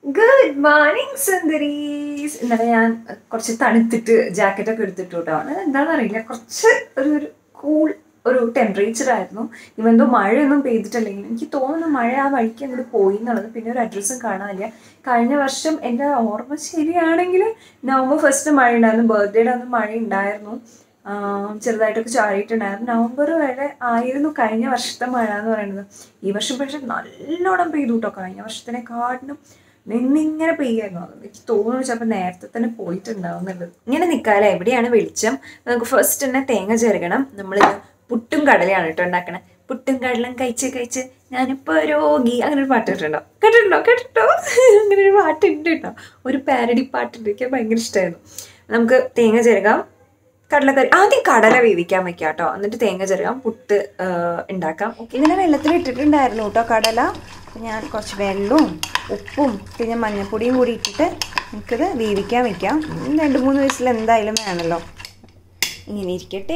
Good morning സുന്ദരീസ് ഇന്നലെ ഞാൻ കുറച്ച് തണുത്തിട്ട് ജാക്കറ്റ് ഒക്കെ എടുത്തിട്ട് കേട്ടോ അത് എന്താണെന്ന് അറിയില്ല കുറച്ച് ഒരു ഒരു കൂൾ ഒരു ടെമ്പറേച്ചർ ആയിരുന്നു ഇവന്തോ മഴയൊന്നും പെയ്തിട്ടില്ലെങ്കിൽ എനിക്ക് തോന്നുന്നു മഴ ആ വഴിക്ക് അങ്ങോട്ട് പോയി എന്നുള്ളത് പിന്നെ ഒരു അഡ്രസ്സും കാണാനില്ല കഴിഞ്ഞ വർഷം എൻ്റെ ഓർമ്മ ശരിയാണെങ്കിൽ നവംബർ ഫസ്റ്റ് മഴ ഉണ്ടായിരുന്നു ബർത്ത്ഡേയുടെ അന്ന് മഴ ഉണ്ടായിരുന്നു ആഹ് ചെറുതായിട്ടൊക്കെ ചാടിയിട്ടുണ്ടായിരുന്നു നവംബർ വരെ ആയിരുന്നു കഴിഞ്ഞ വർഷത്തെ മഴ എന്ന് പറയുന്നത് ഈ വർഷം പക്ഷെ നല്ലോണം പെയ്തു കേട്ടോ കഴിഞ്ഞ വർഷത്തിനെക്കാട്ടിലും നിന്നിങ്ങനെ പെയ്യായിരുന്നു അത് എനിക്ക് തോന്നുന്നു ചിലപ്പോൾ നേരത്തെ തന്നെ പോയിട്ടുണ്ടാവും എന്നുള്ളത് ഇങ്ങനെ നിൽക്കാല്ലേ എവിടെയാണ് വെളിച്ചം നമുക്ക് ഫസ്റ്റ് തന്നെ തേങ്ങ ചേർക്കണം നമ്മളിത് പുട്ടും കടലയാണ് കേട്ടോ ഉണ്ടാക്കണേ പുട്ടും കടലും കഴിച്ച് കഴിച്ച് ഞാനിപ്പോൾ രോഗി അങ്ങനെ ഒരു പാട്ട് കേട്ടിട്ടുണ്ടോ കേട്ടിട്ടുണ്ടോ കേട്ടിട്ടോ അങ്ങനെ ഒരു പാട്ടുണ്ട് കേട്ടോ ഒരു പാരഡി പാട്ടുണ്ട് എനിക്ക് ഭയങ്കര ഇഷ്ടമായിരുന്നു നമുക്ക് തേങ്ങ ചേർക്കാം കടലക്കറി ആദ്യം കടല വേവിക്കാൻ വെക്കാം കേട്ടോ എന്നിട്ട് തേങ്ങ ചേർക്കാം പുട്ട് ആ, ഉണ്ടാക്കാം ഇങ്ങനെ വെള്ളത്തിൽ ഇട്ടിട്ടുണ്ടായിരുന്നു കേട്ടോ കടല അപ്പൊ ഞാൻ കുറച്ച് വെള്ളവും ഉപ്പും പിന്നെ മഞ്ഞൾപ്പൊടിയും കൂടി ഇട്ടിട്ട് നമുക്കിത് വേവിക്കാൻ വെക്കാം ഉം, രണ്ട് മൂന്ന് വയസ്സിൽ എന്തായാലും വേണമല്ലോ ഇങ്ങനെ ഇരിക്കട്ടെ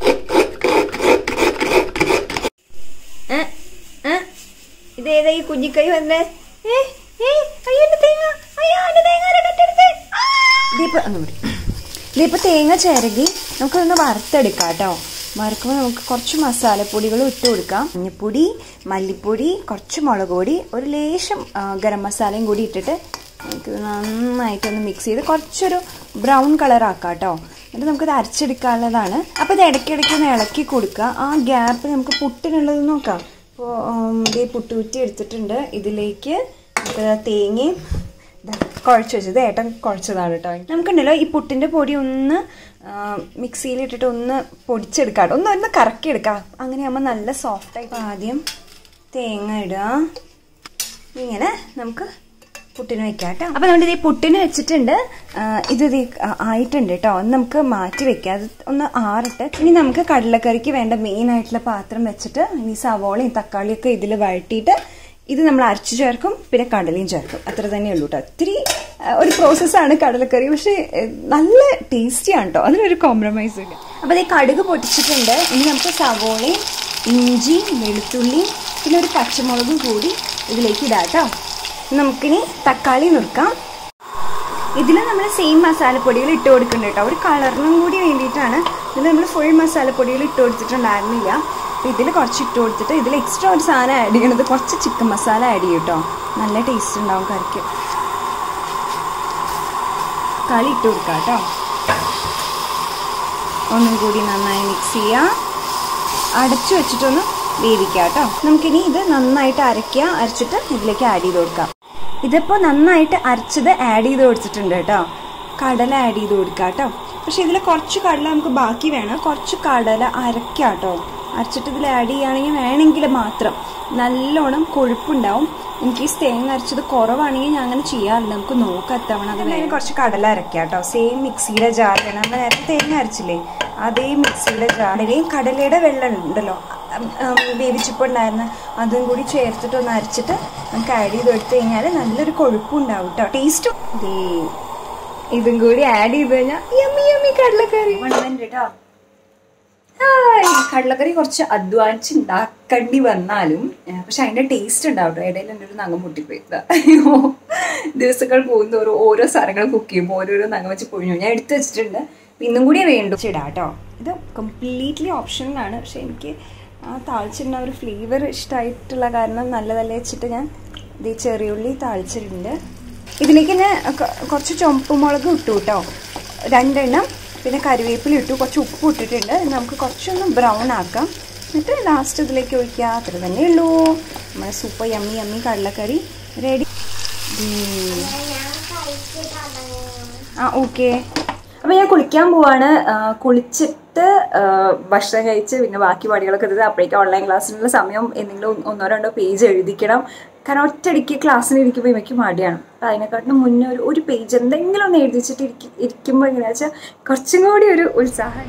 ഏ, ഏ, ഇതേതാ ഈ കുഞ്ഞിക്കൈ വന്നേ ഏ, ഏ, അയ്യോ, എൻ്റെ തേങ്ങ അയ്യോ, എൻ്റെ തേങ്ങ ആരാ കട്ടെടുത്തേ? ആ! ദീപ അങ്ങ് വിട്. ഇതിപ്പോൾ തേങ്ങ ചിരകി നമുക്കൊന്ന് വറുത്തെടുക്കാം കേട്ടോ വറുക്കുമ്പോൾ നമുക്ക് കുറച്ച് മസാലപ്പൊടികൾ ഇട്ട് കൊടുക്കാം മഞ്ഞപ്പൊടി മല്ലിപ്പൊടി കുറച്ച് മുളക് പൊടി ഒരു ലേശം ആ, ഗരം മസാലയും കൂടി ഇട്ടിട്ട് നമുക്ക് നന്നായിട്ടൊന്ന് മിക്സ് ചെയ്ത് കുറച്ചൊരു ബ്രൗൺ കളർ ആക്കാം കേട്ടോ എന്നിട്ട് നമുക്കിത് അരച്ചെടുക്കാനുള്ളതാണ് അപ്പോൾ ഇത് ഇടയ്ക്കിടയ്ക്ക് ഒന്ന് ഇളക്കി കൊടുക്കുക ആ ഗ്യാപ്പ് നമുക്ക് പുട്ടിനുള്ളത് നോക്കാം അപ്പോൾ ഇത് പുട്ട് കുറ്റി എടുത്തിട്ടുണ്ട് ഇതിലേക്ക് നമുക്ക് തേങ്ങയും ദാ കുഴച്ച് വെച്ചത് ഏട്ടൻ കുഴച്ചതാണ് കേട്ടോ നമുക്കുണ്ടല്ലോ ഈ പുട്ടിൻ്റെ പൊടി ഒന്ന് മിക്സിയിൽ ഇട്ടിട്ട് ഒന്ന് പൊടിച്ചെടുക്കാം ഒന്ന് ഒന്ന് കറക്കി എടുക്കാം അങ്ങനെയാകുമ്പോൾ നല്ല സോഫ്റ്റായി ആദ്യം തേങ്ങ ഇടുക ഇങ്ങനെ നമുക്ക് പുട്ടിന് വെക്കാം കേട്ടോ അപ്പം നമ്മൾ ഈ പുട്ടിന് വെച്ചിട്ടുണ്ട് ആ, ഇത് ദേ ആയിട്ടുണ്ട് കേട്ടോ ഒന്ന് നമുക്ക് മാറ്റി വെക്കാം അത് ഒന്ന് ആറട്ടെ ഇനി നമുക്ക് കടലക്കറിക്ക് വേണ്ട മെയിൻ ആയിട്ടുള്ള പാത്രം വെച്ചിട്ട് ഈ സവോളയും തക്കാളിയൊക്കെ ഇതിൽ വഴട്ടിയിട്ട് ഇത് നമ്മൾ അരച്ചു ചേർക്കും പിന്നെ കടലയും ചേർക്കും അത്ര തന്നെ ഉള്ളൂ കേട്ടോ ഒത്തിരി ആ, ഒരു പ്രോസസ്സാണ് കടലക്കറി പക്ഷേ ഏ, നല്ല ടേസ്റ്റിയാണ് കേട്ടോ അതിനൊരു കോംപ്രമൈസ് ഇല്ല അപ്പോൾ ഈ കടുക് പൊട്ടിച്ചിട്ടുണ്ട് ഇനി നമുക്ക് സവോളയും ഇഞ്ചി വെളുത്തുള്ളി പിന്നെ ഒരു പച്ചമുളകും കൂടി ഇതിലേക്ക് ഇടാം കേട്ടോ നമുക്കിനി തക്കാളി നുറുക്കാം ഇതിൽ നമ്മൾ സെയിം മസാലപ്പൊടികൾ ഇട്ട് കൊടുക്കുന്നുണ്ട് കേട്ടോ ഒരു കളറിനും കൂടി വേണ്ടിയിട്ടാണ് ഇതിൽ നമ്മൾ ഫുൾ മസാലപ്പൊടികൾ ഇട്ട് കൊടുത്തിട്ടുണ്ടായിരുന്നില്ല അപ്പോൾ ഇതിൽ കുറച്ച് ഇട്ട് കൊടുത്തിട്ട് ഇതിൽ എക്സ്ട്രാ ഒരു സാധനം ആഡ് ചെയ്യണത് കുറച്ച് ചിക്കൻ മസാല ആഡ് ചെയ്യും കേട്ടോ നല്ല ടേസ്റ്റ് ഉണ്ടാവും കറിക്ക് കളി ഇട്ട് കൊടുക്കാം കേട്ടോ ഒന്നും കൂടി നന്നായി മിക്സ് ചെയ്യാം അടച്ചു വെച്ചിട്ടൊന്ന് വേവിക്കാം കേട്ടോ നമുക്കിനി ഇത് നന്നായിട്ട് അരയ്ക്കുക അരച്ചിട്ട് ഇതിലേക്ക് ആഡ് ചെയ്ത് കൊടുക്കാം ഇതിപ്പോൾ നന്നായിട്ട് അരച്ചത് ആഡ് ചെയ്ത് കൊടുത്തിട്ടുണ്ട് കേട്ടോ കടല ആഡ് ചെയ്ത് കൊടുക്കാം കേട്ടോ പക്ഷെ ഇതിൽ കുറച്ച് കടല നമുക്ക് ബാക്കി വേണം കുറച്ച് കടല അരയ്ക്കാം കേട്ടോ അരച്ചിട്ട് ഇതിൽ ആഡ് ചെയ്യുകയാണെങ്കിൽ വേണമെങ്കിൽ മാത്രം നല്ലോണം കൊഴുപ്പുണ്ടാവും എനിക്ക് ഈ തേങ്ങ അരച്ചത് കുറവാണെങ്കിൽ ഞാൻ അങ്ങനെ ചെയ്യാറില്ല നമുക്ക് നോക്കാം എത്തവണ അത് വേണം കുറച്ച് കടല അരയ്ക്കാം കേട്ടോ സെയിം മിക്സിയുടെ ജാറിലാണ് നമ്മൾ നേരത്തെ തേങ്ങ അരച്ചില്ലേ അതേ മിക്സിയുടെ ജാറിലെയും കടലയുടെ വെള്ളം ഉണ്ടല്ലോ ഉം, ഉം, വേവിച്ചപ്പോൾ ഉണ്ടായിരുന്ന അതും കൂടി ചേർത്തിട്ട് ഒന്ന് അരച്ചിട്ട് നമുക്ക് ആഡ് ചെയ്ത് എടുത്തു കഴിഞ്ഞാൽ നല്ലൊരു കൊഴുപ്പും ഉണ്ടാവും കേട്ടോ ടേസ്റ്റും ഇതും കൂടി ആഡ് ചെയ്ത് കഴിഞ്ഞാൽ യമ്മി യമ്മി കടലക്കറി കേട്ടോ ഹായ് കടലക്കറി കുറച്ച് അധ്വാനിച്ച് ഉണ്ടാക്കേണ്ടി വന്നാലും ഏഹ്, പക്ഷെ അതിന്റെ ടേസ്റ്റ് ഉണ്ടാവും കേട്ടോ ഇടയിൽ എൻ്റെ ഒരു നഖം പൊട്ടിപ്പോയി ദാ. അയ്യോ ദിവസങ്ങൾ പോകുന്നോറും ഓരോ സാധനങ്ങൾ കുക്ക് ചെയ്യുമ്പോൾ ഓരോരോ നഖം വെച്ച് പൊഴിഞ്ഞു ഞാൻ എടുത്തു വെച്ചിട്ടുണ്ട് അപ്പൊ ഇന്നും കൂടി വേണ്ടു ഇടാം കേട്ടോ ഇത് കംപ്ലീറ്റ്ലി ഓപ്ഷനിലാണ് പക്ഷെ എനിക്ക് ആ താളിച്ചിടുന്ന ഒരു ഫ്ലേവർ ഇഷ്ടമായിട്ടുള്ള കാരണം നല്ലതല്ലേ വെച്ചിട്ട് ഞാൻ ഇത് ചെറിയുള്ളി താളിച്ചിട്ടുണ്ട് ഇതിലേക്ക് ഞാൻ കൊ- കുറച്ച് ചുമപ്പ് മുളക് ഇട്ടു കേട്ടോ രണ്ടെണ്ണം പിന്നെ കറിവേപ്പില ഇട്ടു കുറച്ച് ഉപ്പ് ഇട്ടിട്ടുണ്ട് ഇത് നമുക്ക് കുറച്ചൊന്ന് ബ്രൗൺ ആക്കാം എന്നിട്ട് ലാസ്റ്റ് ഇതിലേക്ക് ഒഴിക്കുക അത്ര തന്നെ ഉള്ളൂ നമ്മുടെ സൂപ്പർ യമ്മി യമ്മി കടലക്കറി റെഡി ആ ഓക്കെ അപ്പോൾ ഞാൻ കുളിക്കാൻ പോവാണ് ആ, കുളിച്ചിട്ട് ആ, ഭക്ഷണം കഴിച്ച് പിന്നെ ബാക്കി പണികളൊക്കെ ചെയ്ത് അപ്പോഴേക്കും ഓൺലൈൻ ക്ലാസ്സിനുള്ള സമയം എന്തെങ്കിലും ഒന്ന് ഒന്നോ രണ്ടോ പേജ് എഴുതിക്കണം കാരണം ഒറ്റയടിക്ക് ക്ലാസ്സിന് ഇരിക്കുമ്പോൾ എനിക്ക് മടിയാണ് അപ്പോൾ അതിനെക്കാട്ടിലും മുന്നേ ഒരു ഒരു പേജ് എന്തെങ്കിലും ഒന്ന് എഴുതിച്ചിട്ട് ഇരിക്കും ഇരിക്കുമ്പോൾ എങ്ങനെയാ വെച്ചാൽ കുറച്ചും കൂടി ഒരു ഉത്സാഹം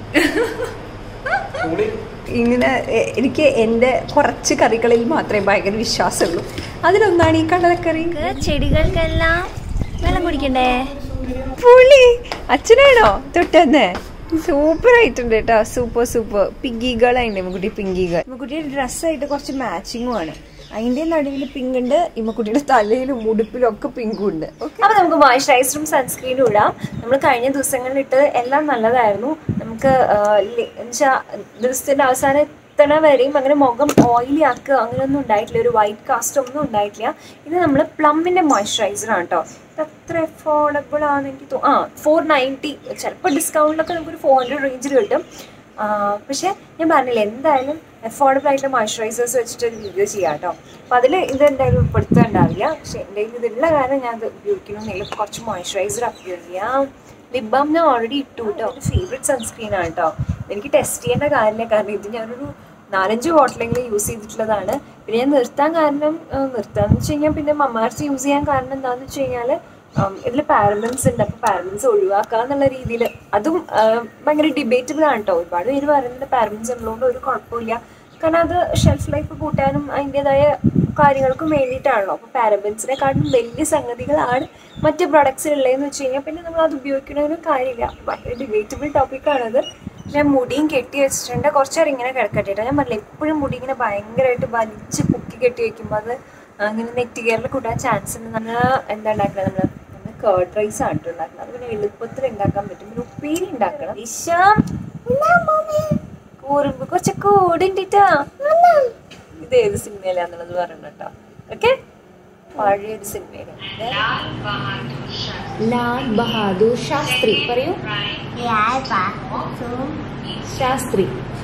ഇങ്ങനെ എ- എനിക്ക് എൻ്റെ കുറച്ച് കറികളിൽ മാത്രമേ ഭയങ്കര വിശ്വാസമുള്ളൂ അതിലൊന്നാണ് ഈ കടലക്കറി ചെടികൾക്കെല്ലാം വെള്ളം കുടിക്കണ്ടേ പുളി അച്ഛനാണോ തൊട്ടെന്ന് സൂപ്പർ ആയിട്ടുണ്ട് കേട്ടോ സൂപ്പർ സൂപ്പർ പിങ്കികളായിട്ട് മുക്കുട്ടി പിങ്കികൾ മുക്കുട്ടിയുടെ ഡ്രസ്സായിട്ട് കുറച്ച് മാച്ചിങ്ങും ആണ് അതിന്റെ നടുവിൽ പിങ്ക് ഉണ്ട് ഇമ്മക്കുട്ടിയുടെ തലയിലും ഉടുപ്പിലും ഒക്കെ പിങ്കും ഉണ്ട് ഓക്കെ അപ്പൊ നമുക്ക് മോയ്സ്ചറൈസറും സൺസ്ക്രീനും ഇടാം നമ്മൾ കഴിഞ്ഞ ദിവസങ്ങളിൽ ഇട്ടത് എല്ലാം നല്ലതായിരുന്നു നമുക്ക് എന്നുവെച്ചാൽ ദിവസത്തിന്റെ അവസാനം എത്തണ വരെയും അങ്ങനെ മുഖം ഓയിലി ആക്കുക അങ്ങനെയൊന്നും ഉണ്ടായിട്ടില്ല ഒരു വൈറ്റ് കാസ്റ്റ് ഒന്നും ഉണ്ടായിട്ടില്ല ഇത് നമ്മൾ പ്ലമ്മിന്റെ മോയ്സ്ചറൈസർ ആണ് കേട്ടോ ഇത് അത്ര അഫോർഡബിൾ ആണെന്ന് എനിക്ക് തോന്നുന്നു ആ ഫോർ നയൻറ്റി ചിലപ്പോൾ ഡിസ്കൗണ്ടിലൊക്കെ നമുക്കൊരു ഫോർ ഹൺഡ്രഡ് റേഞ്ചിൽ കിട്ടും ആ, പക്ഷേ ഞാൻ പറഞ്ഞില്ല എന്തായാലും അഫോർഡബിൾ ആയിട്ടുള്ള മോയ്സ്ചറൈസേഴ്സ് വെച്ചിട്ട് ഒരു വീഡിയോ ചെയ്യാം കേട്ടോ അപ്പം അതിൽ ഇത് എന്തായാലും ഉൾപ്പെടുത്തുന്നുണ്ടാവില്ല പക്ഷേ എൻ്റെ കയ്യിൽ ഇതുള്ള കാരണം ഞാൻ അത് ഉപയോഗിക്കണമെന്നില്ല കുറച്ച് മോയ്സ്ചറൈസർ അപ്ലൈ ചെയ്യാം ലിപ് ബാം ഞാൻ ഓൾറെഡി ഇട്ടു കേട്ടോ എൻ്റെ ഫേവറേറ്റ് സൺസ്ക്രീൻ ആണ് കേട്ടോ എനിക്ക് ടെസ്റ്റ് ചെയ്യേണ്ട കാര്യമില്ല കാരണം ഇത് ഞാനൊരു നാലഞ്ച് ബോട്ടിലെങ്കിലും യൂസ് ചെയ്തിട്ടുള്ളതാണ് പിന്നെ ഞാൻ നിർത്താൻ കാരണം ആ, നിർത്താന്ന് വെച്ച് കഴിഞ്ഞാൽ പിന്നെ മമ്മാർച്ച് യൂസ് ചെയ്യാൻ കാരണം എന്താണെന്ന് വെച്ച് കഴിഞ്ഞാൽ ഇതിൽ പാരബൻസ് ഉണ്ട് അപ്പോൾ പാരബൻസ് ഒഴിവാക്കുക എന്നുള്ള രീതിയിൽ അതും ആ, ഭയങ്കര ഡിബേറ്റബിൾ ആണ് കേട്ടോ ഒരുപാട് പേര് പറയുന്നുണ്ട് പാരബൻസ് ഉള്ളതുകൊണ്ട് ഒരു കുഴപ്പമില്ല കാരണം അത് ഷെൽഫ് ലൈഫ് കൂട്ടാനും അതിൻ്റെതായ കാര്യങ്ങൾക്കും വേണ്ടിയിട്ടാണല്ലോ അപ്പോൾ പാരബൻസിനെക്കാട്ടും വലിയ സംഗതികളാണ് മറ്റ് പ്രൊഡക്ട്സിൽ ഉള്ളതെന്ന് വെച്ച് കഴിഞ്ഞാൽ പിന്നെ നമ്മൾ അത് ഉപയോഗിക്കണമെന്ന് കാര്യമില്ല ഭയങ്കര ഡിബേറ്റബിൾ ടോപ്പിക്കാണത് ഞാൻ മുടിയും കെട്ടി വെച്ചിട്ടുണ്ട് കുറച്ചേരം ഇങ്ങനെ കിടക്കട്ടെ കേട്ടോ. ഞാൻ പറഞ്ഞില്ല എപ്പോഴും മുടി ഇങ്ങനെ ഭയങ്കരമായിട്ട് വലിച്ച് പൊക്കി കെട്ടി വെക്കുമ്പോൾ അത് അങ്ങനെ നെറ്റ് കയറിൽ കൂട്ടാൻ ചാൻസ് ഉണ്ട് നമ്മൾ എന്താ ഉണ്ടാക്കുന്നത് നമ്മൾ നമ്മൾ കേർഡ് റൈസ് ആണ് കേട്ടോ ഉണ്ടാക്കുന്നത് അത് പിന്നെ എളുപ്പത്തിൽ ഉണ്ടാക്കാൻ പറ്റും പിന്നെ ഉപ്പേരി ഉണ്ടാക്കണം വിഷം കൂറുമ്പ് കുറച്ച് കൂടുണ്ടിട്ടാ ഇത് ഏത് സിനിമയിലാന്നുള്ളത് പറയണം കേട്ടോ ഓക്കെ പഴയൊരു സിനിമയില് ലാൽ ബഹാദൂർ ശാസ്ത്രി പറയൂ ശാസ്ത്രി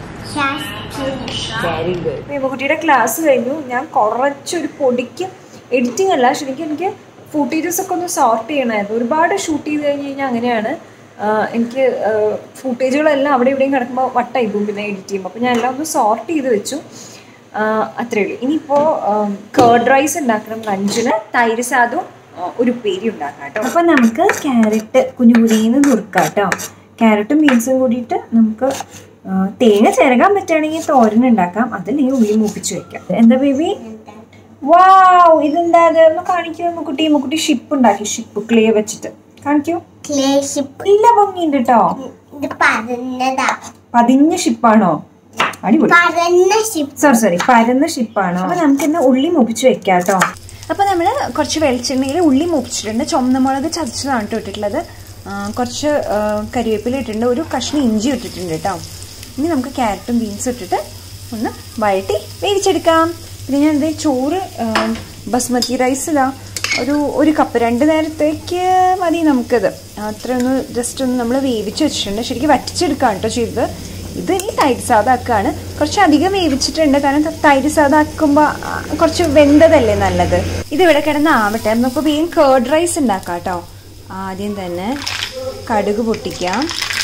വെരി ഗുഡ് ഭീമകുട്ടിയുടെ ക്ലാസ് കഴിഞ്ഞു ഞാൻ കുറച്ചൊരു പൊടിക്ക് എഡിറ്റിംഗ് അല്ല ശരിക്കും എനിക്ക് ഫൂട്ടേജസ് ഒക്കെ ഒന്ന് സോർട്ട് ചെയ്യണമായിരുന്നു ഒരുപാട് ഷൂട്ട് ചെയ്ത് കഴിഞ്ഞ് കഴിഞ്ഞാൽ അങ്ങനെയാണ് ആഹ് എനിക്ക് ഫൂട്ടേജുകളെല്ലാം അവിടെ ഇവിടെയും കിടക്കുമ്പോൾ വട്ടായി പോകും പിന്നെ എഡിറ്റ് ചെയ്യുമ്പോൾ അപ്പോൾ ഞാൻ എല്ലാം ഒന്ന് സോർട്ട് ചെയ്ത് വെച്ചു ആഹ് അത്രേ ഉള്ളൂ ഇനിയിപ്പോൾ കേർഡ് റൈസ് ഉണ്ടാക്കണം ലഞ്ചിന് തൈര് സാദവും ആഹ് ഒരു ഉപ്പേരി ഉണ്ടാക്കാം കേട്ടോ അപ്പം നമുക്ക് ക്യാരറ്റ് കുഞ്ഞു കുഞ്ഞിന്ന് നുറുക്കാം കേട്ടോ ക്യാരറ്റും ബീൻസും കൂടിയിട്ട് നമുക്ക് ആഹ് തേങ്ങ ചിരകാൻ പറ്റുകയാണെങ്കിൽ തോരൻ ഉണ്ടാക്കാം അതല്ലെങ്കിൽ ഉള്ളി മൂപ്പിച്ച് വെക്കാം എന്താ ബേബി വാവ് ഇതെന്താ അത് ഒന്ന് കാണിക്കൂ മുക്കുട്ടി മുക്കുട്ടി ഷിപ്പ് ഉണ്ടാക്കി ഷിപ്പ് ക്ലേ വെച്ചിട്ട് കാണിക്കൂ നല്ല ഭംഗിയുണ്ട് കേട്ടോ ഇത് പറഞ്ഞതാ പതിഞ്ഞ ഷിപ്പാണോ അടിപൊളി പറഞ്ഞ ഷിപ്പ് സോറി സോറി പരന്ന ഷിപ്പാണോ അപ്പൊ നമുക്ക് ഇന്ന് ഉള്ളി മൂപ്പിച്ച് വെക്കാം കേട്ടോ അപ്പൊ നമ്മൾ കുറച്ച് വെളിച്ചെണ്ണയിൽ ഉള്ളി മൂപ്പിച്ചിട്ടുണ്ട് ചുമന്ന മുളക് ചതച്ചതാണ് കേട്ടോ ഇട്ടിട്ടുള്ളത് ആ, കുറച്ച് ആ, കരിവേപ്പില ഇട്ടിട്ടുണ്ട് ഒരു കഷ്ണം ഇഞ്ചി ഇട്ടിട്ടുണ്ട് കേട്ടോ ഇനി നമുക്ക് ക്യാരറ്റും ബീൻസും ഇട്ടിട്ട് ഒന്ന് വഴട്ടി വേവിച്ചെടുക്കാം പിന്നെ ഞാൻ ഇതേ ചോറ് ആ, ബസ്മതി റൈസ് ഇതാ ഒരു ഒരു കപ്പ് രണ്ട് നേരത്തേക്ക് മതി നമുക്കത് അത്ര ഒന്ന് ജസ്റ്റ് ഒന്ന് നമ്മൾ വേവിച്ച് വെച്ചിട്ടുണ്ട് ശരിക്കും വറ്റിച്ചെടുക്കാം കേട്ടോ ചെയ്തത് ഇത് ഈ തൈര് സാധാക്കാണ് കുറച്ച് അധികം വേവിച്ചിട്ടുണ്ട് കാരണം ത- തൈര് സാധാക്കുമ്പോൾ കുറച്ച് വെന്തതല്ലേ നല്ലത് ഇത് ഇവിടെ കിടന്ന് ആവട്ടെ നമുക്ക് വേഗം കേർഡ് റൈസ് ഉണ്ടാക്കാം കേട്ടോ ആദ്യം തന്നെ കടുക് പൊട്ടിക്കാം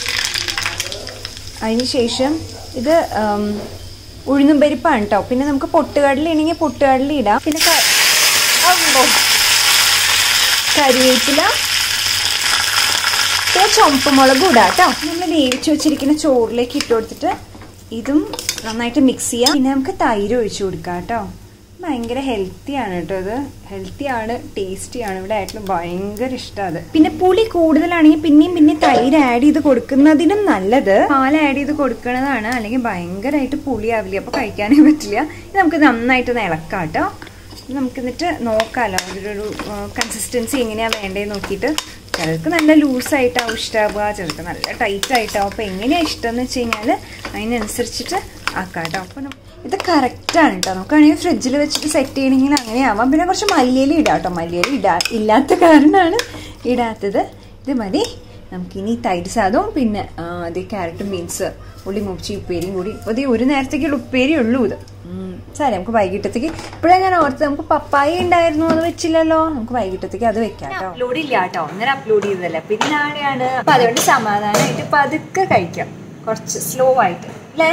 അതിനുശേഷം ഇത് ഉം, ഉഴുന്നും പരിപ്പാണ് കേട്ടോ പിന്നെ നമുക്ക് പൊട്ടുകടല ഉണ്ടെങ്കിൽ പൊട്ടുകടല ഇടാം പിന്നെ ക- അമ്പോ. കരിവേപ്പില പിന്നെ ചുമപ്പ് മുളക് ഇടാം കേട്ടോ നമ്മൾ വേവിച്ച് വെച്ചിരിക്കുന്ന ചോറിലേക്ക് ഇട്ട് കൊടുത്തിട്ട് ഇതും നന്നായിട്ട് മിക്സ് ചെയ്യാം പിന്നെ നമുക്ക് തൈര് ഒഴിച്ചു കൊടുക്കാം കേട്ടോ ഭയങ്കര ഹെൽത്തി ആണ് കേട്ടോ ഇത് ഹെൽത്തി ആണ് ടേസ്റ്റി ആണ് ഇവിടെ ആയിട്ടുള്ള ഭയങ്കര ഇഷ്ടമാണ് അത് പിന്നെ പുളി കൂടുതലാണെങ്കിൽ പിന്നെയും പിന്നെ തൈര് ആഡ് ചെയ്ത് കൊടുക്കുന്നതിനും നല്ലത് പാൽ ആഡ് ചെയ്ത് കൊടുക്കുന്നതാണ് അല്ലെങ്കിൽ ഭയങ്കരമായിട്ട് പുളിയാവില്ല അപ്പോൾ കഴിക്കാനേ പറ്റില്ല ഇത് നമുക്ക് നന്നായിട്ട് ഒന്ന് ഇളക്കാം കേട്ടോ നമുക്ക് എന്നിട്ട് നോക്കാമല്ലോ അതിലൊരു കൺസിസ്റ്റൻസി എങ്ങനെയാണ് വേണ്ടതെന്ന് നോക്കിയിട്ട് ചിലർക്ക് നല്ല ലൂസായിട്ടാവും ഇഷ്ടമാവുക ചിലർക്ക് നല്ല ടൈറ്റ് ആയിട്ടാവും അപ്പോൾ എങ്ങനെയാണ് ഇഷ്ടം എന്ന് വെച്ച് കഴിഞ്ഞാൽ അതിനനുസരിച്ചിട്ട് ആക്കാം കേട്ടോ അപ്പോൾ നം- ഇത് കറക്റ്റാണ് കേട്ടോ നമുക്കാണെങ്കിൽ ഫ്രിഡ്ജിൽ വെച്ചിട്ട് സെറ്റ് ചെയ്യണമെങ്കിൽ അങ്ങനെ ആവാം പിന്നെ കുറച്ച് മല്ലിയില ഇടാം കേട്ടോ മല്ലിയില ഇടാ ഇല്ലാത്ത കാരണമാണ് ഇടാത്തത് ഇത് മതി നമുക്കിനി തൈര് സാദവും പിന്നെ ആ, അതേ ക്യാരറ്റും ബീൻസ് ഉള്ളി മുപ്പിച്ച് ഉപ്പേരിയും കൂടി അപ്പോൾ ഇത് ഒരു നേരത്തേക്കുള്ള ഉപ്പേരി ഉള്ളൂ ഇത് ഉം, സാരേ നമുക്ക് വൈകിട്ടത്തേക്ക് ഇപ്പോഴേ ഞാൻ ഓർത്ത് നമുക്ക് പപ്പായ ഉണ്ടായിരുന്നു അത് വെച്ചില്ലല്ലോ നമുക്ക് വൈകിട്ടത്തേക്ക് അത് വെക്കാം കേട്ടോ അപ്ലോഡ് ഇല്ല കേട്ടോ ഒന്നര അപ്ലോഡ് ചെയ്തതല്ല പിന്നെ നാളെയാണ് അപ്പൊ അതുകൊണ്ട് സമാധാനമായിട്ട് പതുക്കെ കഴിക്കാം കുറച്ച് സ്ലോ ആയിട്ട് അല്ലേ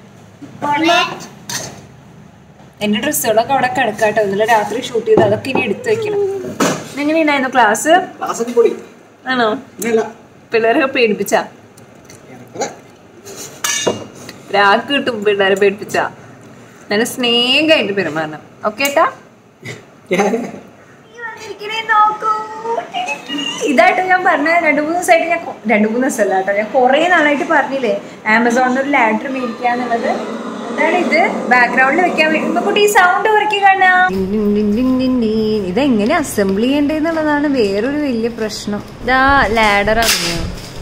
എന്റെ ഡ്രസ്സുകളൊക്കെ അവിടെ കിടക്കാട്ടോ ഇന്നലെ രാത്രി ഷൂട്ട് ചെയ്ത് അതൊക്കെ ഇനി എടുത്തു വെക്കണം എങ്ങനെയുണ്ടായിരുന്നു ക്ലാസ് ക്ലാസ്സൊക്കെ പൊളി ആണോ ഇല്ല പിള്ളേരൊക്കെ പേടിപ്പിച്ച രാക്ക് കിട്ടും പിള്ളേരെ പേടിപ്പിച്ച നല്ല സ്നേഹമായിട്ട് പെരുമാറണം ഓക്കെ ഏട്ടാ ഇതായിട്ട് ഞാൻ പറഞ്ഞ രണ്ട് മൂന്ന് ദിവസമായിട്ട് ഞാൻ കൊ- രണ്ട് മൂന്ന് ദിവസമല്ല കേട്ടോ ഞാൻ കുറേ നാളായിട്ട് പറഞ്ഞില്ലേ ആമസോണിൽ ഒരു ലാഡർ മേടിക്കുക എന്നുള്ളത് എന്താണ് ഇത് ബാക്ക്ഗ്രൗണ്ടിൽ വെക്കാൻ വേണ്ടി കുട്ടി ഈ സൗണ്ട് കുറയ്ക്കാൻ നോക്കി കാണാ ഡിൻ ഡിൻ ഡിൻ ഡിൻ ഡിൻ ഡിൻ. ഇതെങ്ങനെ അസംബിൾ ചെയ്യേണ്ടതെന്നുള്ളതാണ് വേറൊരു വലിയ പ്രശ്നം ഇതാ ലാഡർ അറിഞ്ഞോ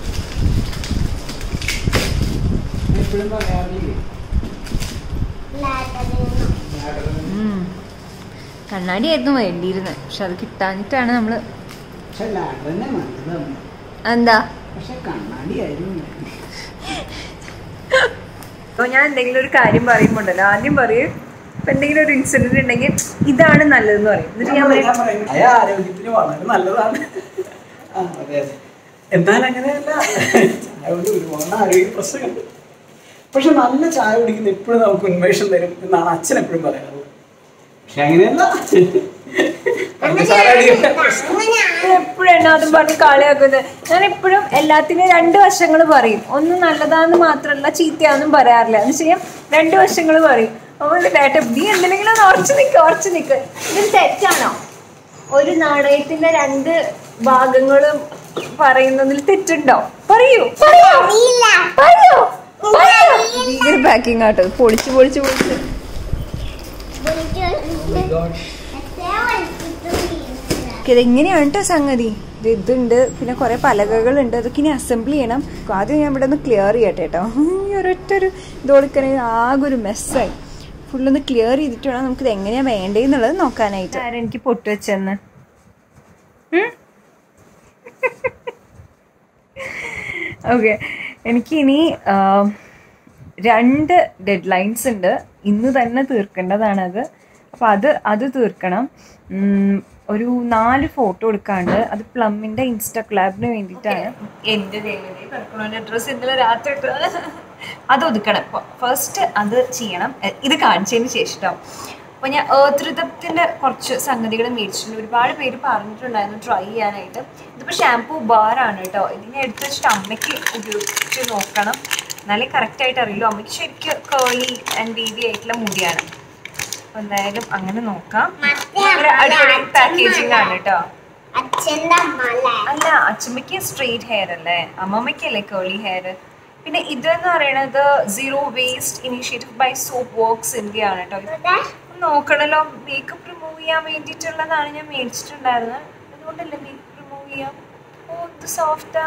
ഉം. കണ്ണാടിയായിരുന്നു വേണ്ടിയിരുന്നത് പക്ഷെ അത് കിട്ടാഞ്ഞിട്ടാണ് നമ്മള് പക്ഷെ ലാഡ് തന്നെ നല്ലതാണ് എന്താ പക്ഷെ കണ്ണാടിയായിരുന്നു അപ്പൊ ഞാൻ എന്തെങ്കിലും ഒരു കാര്യം പറയുമ്പോണ്ടല്ലോ ആദ്യം പറയും ഇപ്പൊ എന്തെങ്കിലും ഒരു ഇൻസിഡന്റ് ഉണ്ടെങ്കിൽ ഇതാണ് നല്ലതെന്ന് പറയും എന്നിട്ട് ഞാൻ പറയും അയ ആരോഗ്യത്തിന് വളരെ നല്ലതാണ് ആ, അതെ അതെ എന്നാൽ അങ്ങനെയല്ല ചായ കൊണ്ട് ഒരുപാട് ആരോഗ്യ പ്രശ്നങ്ങളുണ്ട് പക്ഷെ നല്ല ചായ കുടിക്കുന്ന എപ്പോഴും നമുക്ക് ഉന്മേഷം തരും എന്നാണ് അച്ഛൻ എപ്പോഴും പറയാറ് പക്ഷെ അങ്ങനെയല്ല പഞ്ചസാര അടിക്കുന്ന പ്രശ്നം. എപ്പോഴും എന്നെ അതും പറഞ്ഞ് കളിയാക്കുന്നത് ഞാൻ എപ്പോഴും എല്ലാത്തിനും രണ്ട് വശങ്ങൾ പറയും ഒന്ന് നല്ലതാന്ന് മാത്രമല്ല ചീത്തയാന്നും പറയാറില്ല എന്ന് വെച്ചാൽ രണ്ട് വശങ്ങൾ പറയും അതുകൊണ്ട് കേട്ട നീ എന്തെങ്കിലും ഒന്ന് ഉറച്ചു നിൽക്ക് ഉറച്ചു നിൽക്ക് ഇതിൽ തെറ്റാണോ ഒരു നാണയത്തിന്റെ രണ്ട് ഭാഗങ്ങളും പറയുന്നതിൽ തെറ്റുണ്ടോ പറയൂ പറയൂ പറയൂ പറയൂ ഭീകര പാക്കിംഗ് ആട്ടോ പൊളിച്ച് പൊളിച്ച് പൊളിച്ച് ഓക്കെ ഇതെങ്ങനെയാണ് കേട്ടോ സംഗതി ഇത് ഇതുണ്ട് പിന്നെ കുറെ പലകകളുണ്ട് അതൊക്കെ ഇനി അസംബിൾ ചെയ്യണം ആദ്യം ഞാൻ ഇവിടെ ഒന്ന് ക്ലിയർ ചെയ്യട്ടെ കേട്ടോ ഈ ഒരൊറ്റ ഒരു ഇത് കൊടുക്കണേ ആകെ ഒരു മെസ്സായി ഫുള്ളൊന്ന് ക്ലിയർ ചെയ്തിട്ട് വേണം നമുക്കിത് എങ്ങനെയാ വേണ്ടതെന്നുള്ളത് നോക്കാനായിട്ട് എനിക്ക് പൊട്ടു വെച്ചെന്ന് ഓക്കെ എനിക്കിനി ആ, രണ്ട് ഡെഡ് ലൈൻസ് ഉണ്ട് ഇന്ന് തന്നെ തീർക്കേണ്ടതാണത് അപ്പം അത് അത് തീർക്കണം ഉം, ഒരു നാല് ഫോട്ടോ എടുക്കാണ്ട് അത് പ്ലമ്മിൻ്റെ ഇൻസ്റ്റാ ക്ലാബിന് വേണ്ടിയിട്ടാണ് എൻ്റെ ദൈവമേ ഡ്രസ്സ് ഇന്നലെ രാത്രി ഇട്ടത്. അത് ഒതുക്കണം ഫസ്റ്റ് അത് ചെയ്യണം എ, ഇത് കാണിച്ചതിന് ശേഷം ട്ടോ. അപ്പൊ ഞാൻ ഏതൃതത്തിന്റെ കുറച്ച് സംഗതികൾ മേടിച്ചിട്ടുണ്ട് ഒരുപാട് പേര് പറഞ്ഞിട്ടുണ്ടായിരുന്നു ട്രൈ ചെയ്യാനായിട്ട് ഇതിപ്പോ ഷാംപൂ ബാർ ആണ് കേട്ടോ ഇത് ഞാൻ എടുത്ത് വെച്ചിട്ട് അമ്മയ്ക്ക് ഉപയോഗിച്ച് നോക്കണം എന്നാലേ കറക്റ്റ് ആയിട്ട് അറിയുള്ളൂ അമ്മയ്ക്ക് ശരിക്കും കേളി ആൻഡ് ബേബി ആയിട്ടുള്ള മുടിയാണ് അപ്പൊ എന്തായാലും അങ്ങനെ നോക്കാം ഭയങ്കര അടിപൊളി പാക്കേജിംഗ് ആണ് കേട്ടോ അച്ഛന്റെ മല അല്ല അച്ഛമ്മയ്ക്ക് സ്ട്രെയിറ്റ് ഹെയർ അല്ലേ അമ്മമ്മയ്ക്കല്ലേ കേളി ഹെയർ പിന്നെ ഇതെന്ന് പറയുന്നത് zero waste initiative by soap works India ആണ് കേട്ടോ ഇത് നോക്കണല്ലോ മേക്കപ്പ് റിമൂവ് ചെയ്യാൻ വേണ്ടിയിട്ടുള്ളതാണ് ഞാൻ മേടിച്ചിട്ടുണ്ടായിരുന്നത് അതുകൊണ്ടല്ലേ മേക്കപ്പ് റിമൂവ് ചെയ്യാം ഓ ഇത് സോഫ്റ്റാ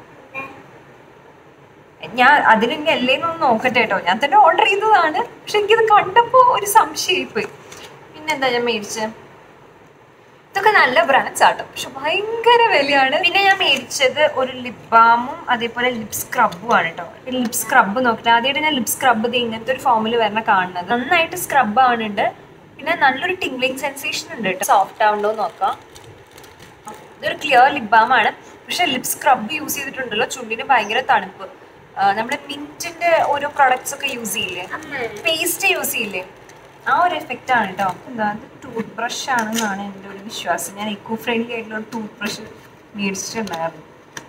ഞാൻ അതിലിനി അല്ലേന്നൊന്ന് നോക്കട്ടെ കേട്ടോ ഞാൻ തന്നെ ഓർഡർ ചെയ്തതാണ് പക്ഷെ എനിക്കിത് കണ്ടപ്പോൾ ഒരു സംശയമായിപ്പോയി പിന്നെന്താ ഞാൻ മേടിച്ചത് ഇതൊക്കെ നല്ല ബ്രാൻഡ്സ് ആട്ടോ പക്ഷെ ഭയങ്കര വിലയാണ് പിന്നെ ഞാൻ മേടിച്ചത് ഒരു ലിപ് ബാമും അതേപോലെ ലിപ് സ്ക്രബും ആണ് കേട്ടോ ലിപ് സ്ക്രബ് നോക്കില്ല ആദ്യമായിട്ട് ഞാൻ ലിപ് സ്ക്രബ് ഇത് ഇങ്ങനത്തെ ഒരു ഫോമിൽ വരണ കാണുന്നത് നന്നായിട്ട് സ്ക്രബ് ആണുണ്ട് പിന്നെ നല്ലൊരു ടിംഗ്ലിംഗ് സെൻസേഷൻ ഉണ്ട് കേട്ടോ സോഫ്റ്റ് ആവുണ്ടോ എന്ന് നോക്കാം ഇതൊരു ക്ലിയർ ലിപ് ബാം ആണ് പക്ഷെ ലിപ് സ്ക്രബ് യൂസ് ചെയ്തിട്ടുണ്ടല്ലോ ചുണ്ടിന് ഭയങ്കര തണുപ്പ് ആ, നമ്മുടെ മിന്റിന്റെ ഓരോ പ്രൊഡക്ട്സ് ഒക്കെ യൂസ് ചെയ്യില്ലേ പേസ്റ്റ് യൂസ് ചെയ്യില്ലേ ആ ഒരു എഫക്റ്റ് ആണ് കേട്ടോ എന്താ ഇത് ടൂത്ത് ബ്രഷ് ആണെന്നാണ് എൻ്റെ ഒരു വിശ്വാസം ഞാൻ ഇക്കോ ഫ്രണ്ട്ലി ആയിട്ടുള്ള ഒരു ടൂത്ത് ബ്രഷ് മേടിച്ചിട്ടുണ്ടായിരുന്നു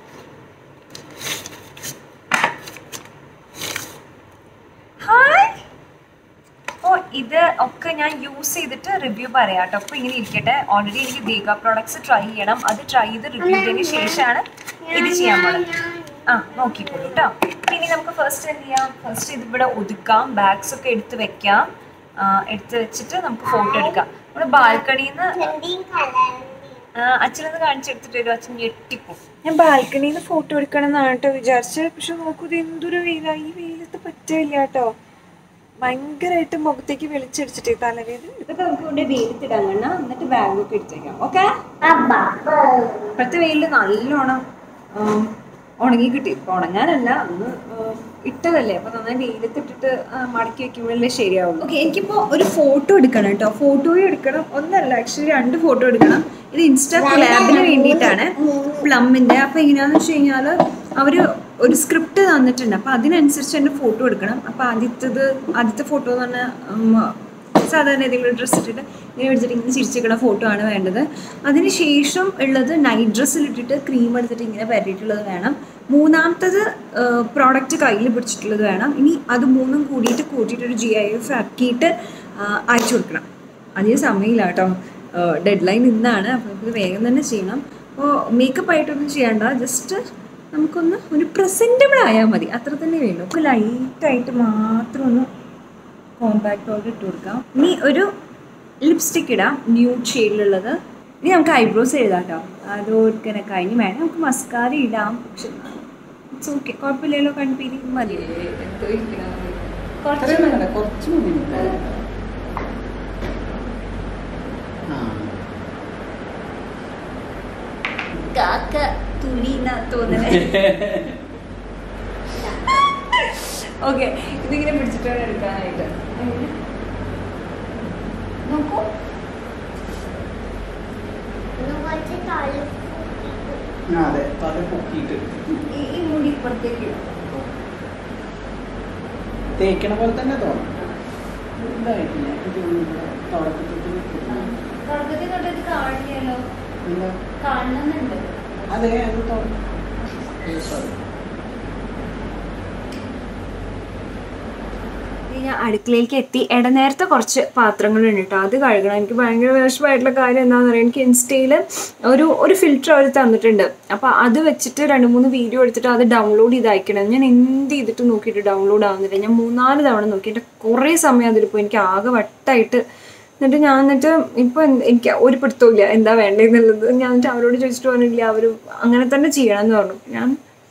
ഹായ് ഓ ഇത് ഒക്കെ ഞാൻ യൂസ് ചെയ്തിട്ട് റിവ്യൂ പറയാം കേട്ടോ അപ്പോൾ ഇങ്ങനെ ഇരിക്കട്ടെ ഓൾറെഡി എനിക്ക് ദീഗ പ്രോഡക്ട്സ് ട്രൈ ചെയ്യണം അത് ട്രൈ ചെയ്ത് റിവ്യൂ ചെയ്തതിന് ശേഷമാണ് ഇത് ചെയ്യാൻ പോണത് ആ നോക്കിക്കോളൂ കേട്ടോ ഇനി നമുക്ക് ഫസ്റ്റ് എന്ത് ചെയ്യാം ഫസ്റ്റ് ഇതിവിടെ ഒതുക്കാം ബാഗ്സ് ഒക്കെ എടുത്ത് വെക്കാം ആ, എടുത്ത് വെച്ചിട്ട് നമുക്ക് ഫോട്ടോ എടുക്കാം നമ്മൾ ബാൽക്കണിയിൽ നിന്ന് എന്റെയും കളറിന്റെയും അച്ഛനൊന്ന് കാണിച്ചെടുത്തിട്ട് ഒരു അച്ഛൻ ഞെട്ടിപ്പോവും ഞാൻ ബാൽക്കണിയിൽ നിന്ന് ഫോട്ടോ എടുക്കണം എന്നാണ് കേട്ടോ വിചാരിച്ചത് പക്ഷെ നോക്കൂ ഇത് എന്തൊരു വെയിലാ ഈ വെയിലത്ത് പറ്റില്ല കേട്ടോ ഭയങ്കരമായിട്ട് മുഖത്തേക്ക് വെളിച്ചടിച്ചിട്ട് തലവേദന ഇതൊക്കെ നമുക്ക് കൊണ്ട് വെയിലത്തിടാൻ കണ്ണ എന്നിട്ട് ബാഗൊക്കെ എടുത്തേക്കാം ഓക്കെ അബ്ബ ഇപ്പോഴത്തെ വെയിലിൽ നല്ലോണം ഉം, ഉണങ്ങി കിട്ടി ഇപ്പൊ ഉണങ്ങാനല്ല അന്ന് ഉം, ഇട്ടതല്ലേ അപ്പൊ നന്നായി വെയിലത്തിട്ടിട്ട് ആ, മടക്കി വെക്കുമ്പോഴല്ലേ ശരിയാവുള്ളൂ ഓക്കെ എനിക്കിപ്പോ ഒരു ഫോട്ടോ എടുക്കണം കേട്ടോ ഫോട്ടോയും എടുക്കണം ഒന്നല്ല ആക്ച്വലി രണ്ട് ഫോട്ടോ എടുക്കണം ഇത് ഇൻസ്റ്റാ ലാബിന് വേണ്ടിയിട്ടാണ് പ്ലമ്മിന്റെ അപ്പൊ എങ്ങനെയാന്ന് വെച്ച് കഴിഞ്ഞാല് അവര് ഒരു സ്ക്രിപ്റ്റ് തന്നിട്ടുണ്ട് അപ്പൊ അതിനനുസരിച്ച് തന്നെ ഫോട്ടോ എടുക്കണം അപ്പൊ ആദ്യത്തത് ആദ്യത്തെ ഫോട്ടോ എന്ന് പറഞ്ഞാൽ ഉം, സാധാരണ ഏതെങ്കിലും ഡ്രസ്സ് ഇട്ടിട്ട് ഇങ്ങനെ എടുത്തിട്ട് ഇങ്ങനെ ചിരിച്ചിരിക്കുന്ന ഫോട്ടോ ആണ് വേണ്ടത് അതിന് ശേഷം ഉള്ളത് നൈറ്റ് ഡ്രസ്സിൽ ഇട്ടിട്ട് ക്രീം എടുത്തിട്ട് ഇങ്ങനെ പരട്ടിയിട്ടുള്ളത് വേണം മൂന്നാമത്തത് പ്രോഡക്റ്റ് കയ്യിൽ പിടിച്ചിട്ടുള്ളത് വേണം ഇനി അത് മൂന്നും കൂടിയിട്ട് കൂട്ടിയിട്ട് ഒരു ജി ഐ എഫ് ആക്കിയിട്ട് ആ, അയച്ചു കൊടുക്കണം അധികം സമയമില്ല കേട്ടോ ഡെഡ് ലൈൻ ഇന്നാണ് അപ്പോൾ ഇത് വേഗം തന്നെ ചെയ്യണം അപ്പോൾ മേക്കപ്പ് ആയിട്ടൊന്നും ചെയ്യണ്ട ജസ്റ്റ് നമുക്കൊന്ന് ഒരു പ്രസൻറ്റബിൾ ആയാൽ മതി അത്ര തന്നെ വേണ്ടു നമുക്ക് ലൈറ്റായിട്ട് മാത്രം ഒന്ന് കോമ്പാക്ട് പൗഡർ ഇട്ട് കൊടുക്കാം ഇനി ഒരു ലിപ്സ്റ്റിക് ഇടാം ന്യൂഡ് ഷെയ്ഡിലുള്ളത് ഇനി നമുക്ക് ഐബ്രോസ് എഴുതാം കേട്ടോ അതോർക്കനെ കഴിഞ്ഞ് വേണം നമുക്ക് മസ്കാര ഇടാം പക്ഷെ ഇറ്റ്സ് ഓക്കെ കുഴപ്പമില്ലല്ലോ കൺപീരി മതി എന്തോ ഇരിക്കണം. കുറച്ച് അത്രയും വേണ്ട കുറച്ച് മതി ആ കാക്ക തുണി തോന്നണേ ഓക്കെ ഇതിങ്ങനെ പിടിച്ചിട്ട് വേണം എടുക്കാനായിട്ട് നോക്കൂ ഒന്ന് കുറച്ച് തളി ആ, അതെ തല പൊക്കിയിട്ട് ഈ ഈ മുടി ഇപ്പുറത്തേക്ക് ഇടാം തേക്കണ പോലെ തന്നെ തോന്നും ഇതായിട്ടില്ല എനിക്ക് തോന്നുന്നില്ല തുടക്കത്തിൽ തുടക്കത്തിൽ തൊട്ടത് കാണില്ലല്ലോ എന്താ കാണുന്നുണ്ട് അതെ അത് തുറന്നു സോറി ഞാൻ അടുക്കളയിലേക്ക് എത്തി ഇടനേരത്തെ കുറച്ച് പാത്രങ്ങളുണ്ട് കേട്ടോ അത് കഴുകണം എനിക്ക് ഭയങ്കര വിഷമമായിട്ടുള്ള കാര്യം എന്താണെന്ന് പറയുക എനിക്ക് ഇൻസ്റ്റയിൽ ഒരു ഒരു ഫിൽറ്റർ അവർ തന്നിട്ടുണ്ട് അപ്പോൾ അത് വെച്ചിട്ട് രണ്ട് മൂന്ന് വീഡിയോ എടുത്തിട്ട് അത് ഡൗൺലോഡ് ചെയ്ത് അയക്കണം ഞാൻ എന്ത് ചെയ്തിട്ട് നോക്കിയിട്ട് ഡൗൺലോഡ് ആവുന്നില്ല ഞാൻ മൂന്നാല് തവണ നോക്കിയിട്ട് കുറേ സമയം അതിൽ പോയി എനിക്ക് ആകെ വട്ടായിട്ട് എന്നിട്ട് ഞാൻ എന്നിട്ട് ഇപ്പം എനിക്ക് ഒരു പിടുത്തമില്ല എന്താ വേണ്ടതെന്നുള്ളത് ഞാൻ എന്നിട്ട് അവരോട് ചോദിച്ചിട്ട് പറഞ്ഞില്ല അവർ അങ്ങനെ തന്നെ ചെയ്യണം എന്ന് പറഞ്ഞു ഞാൻ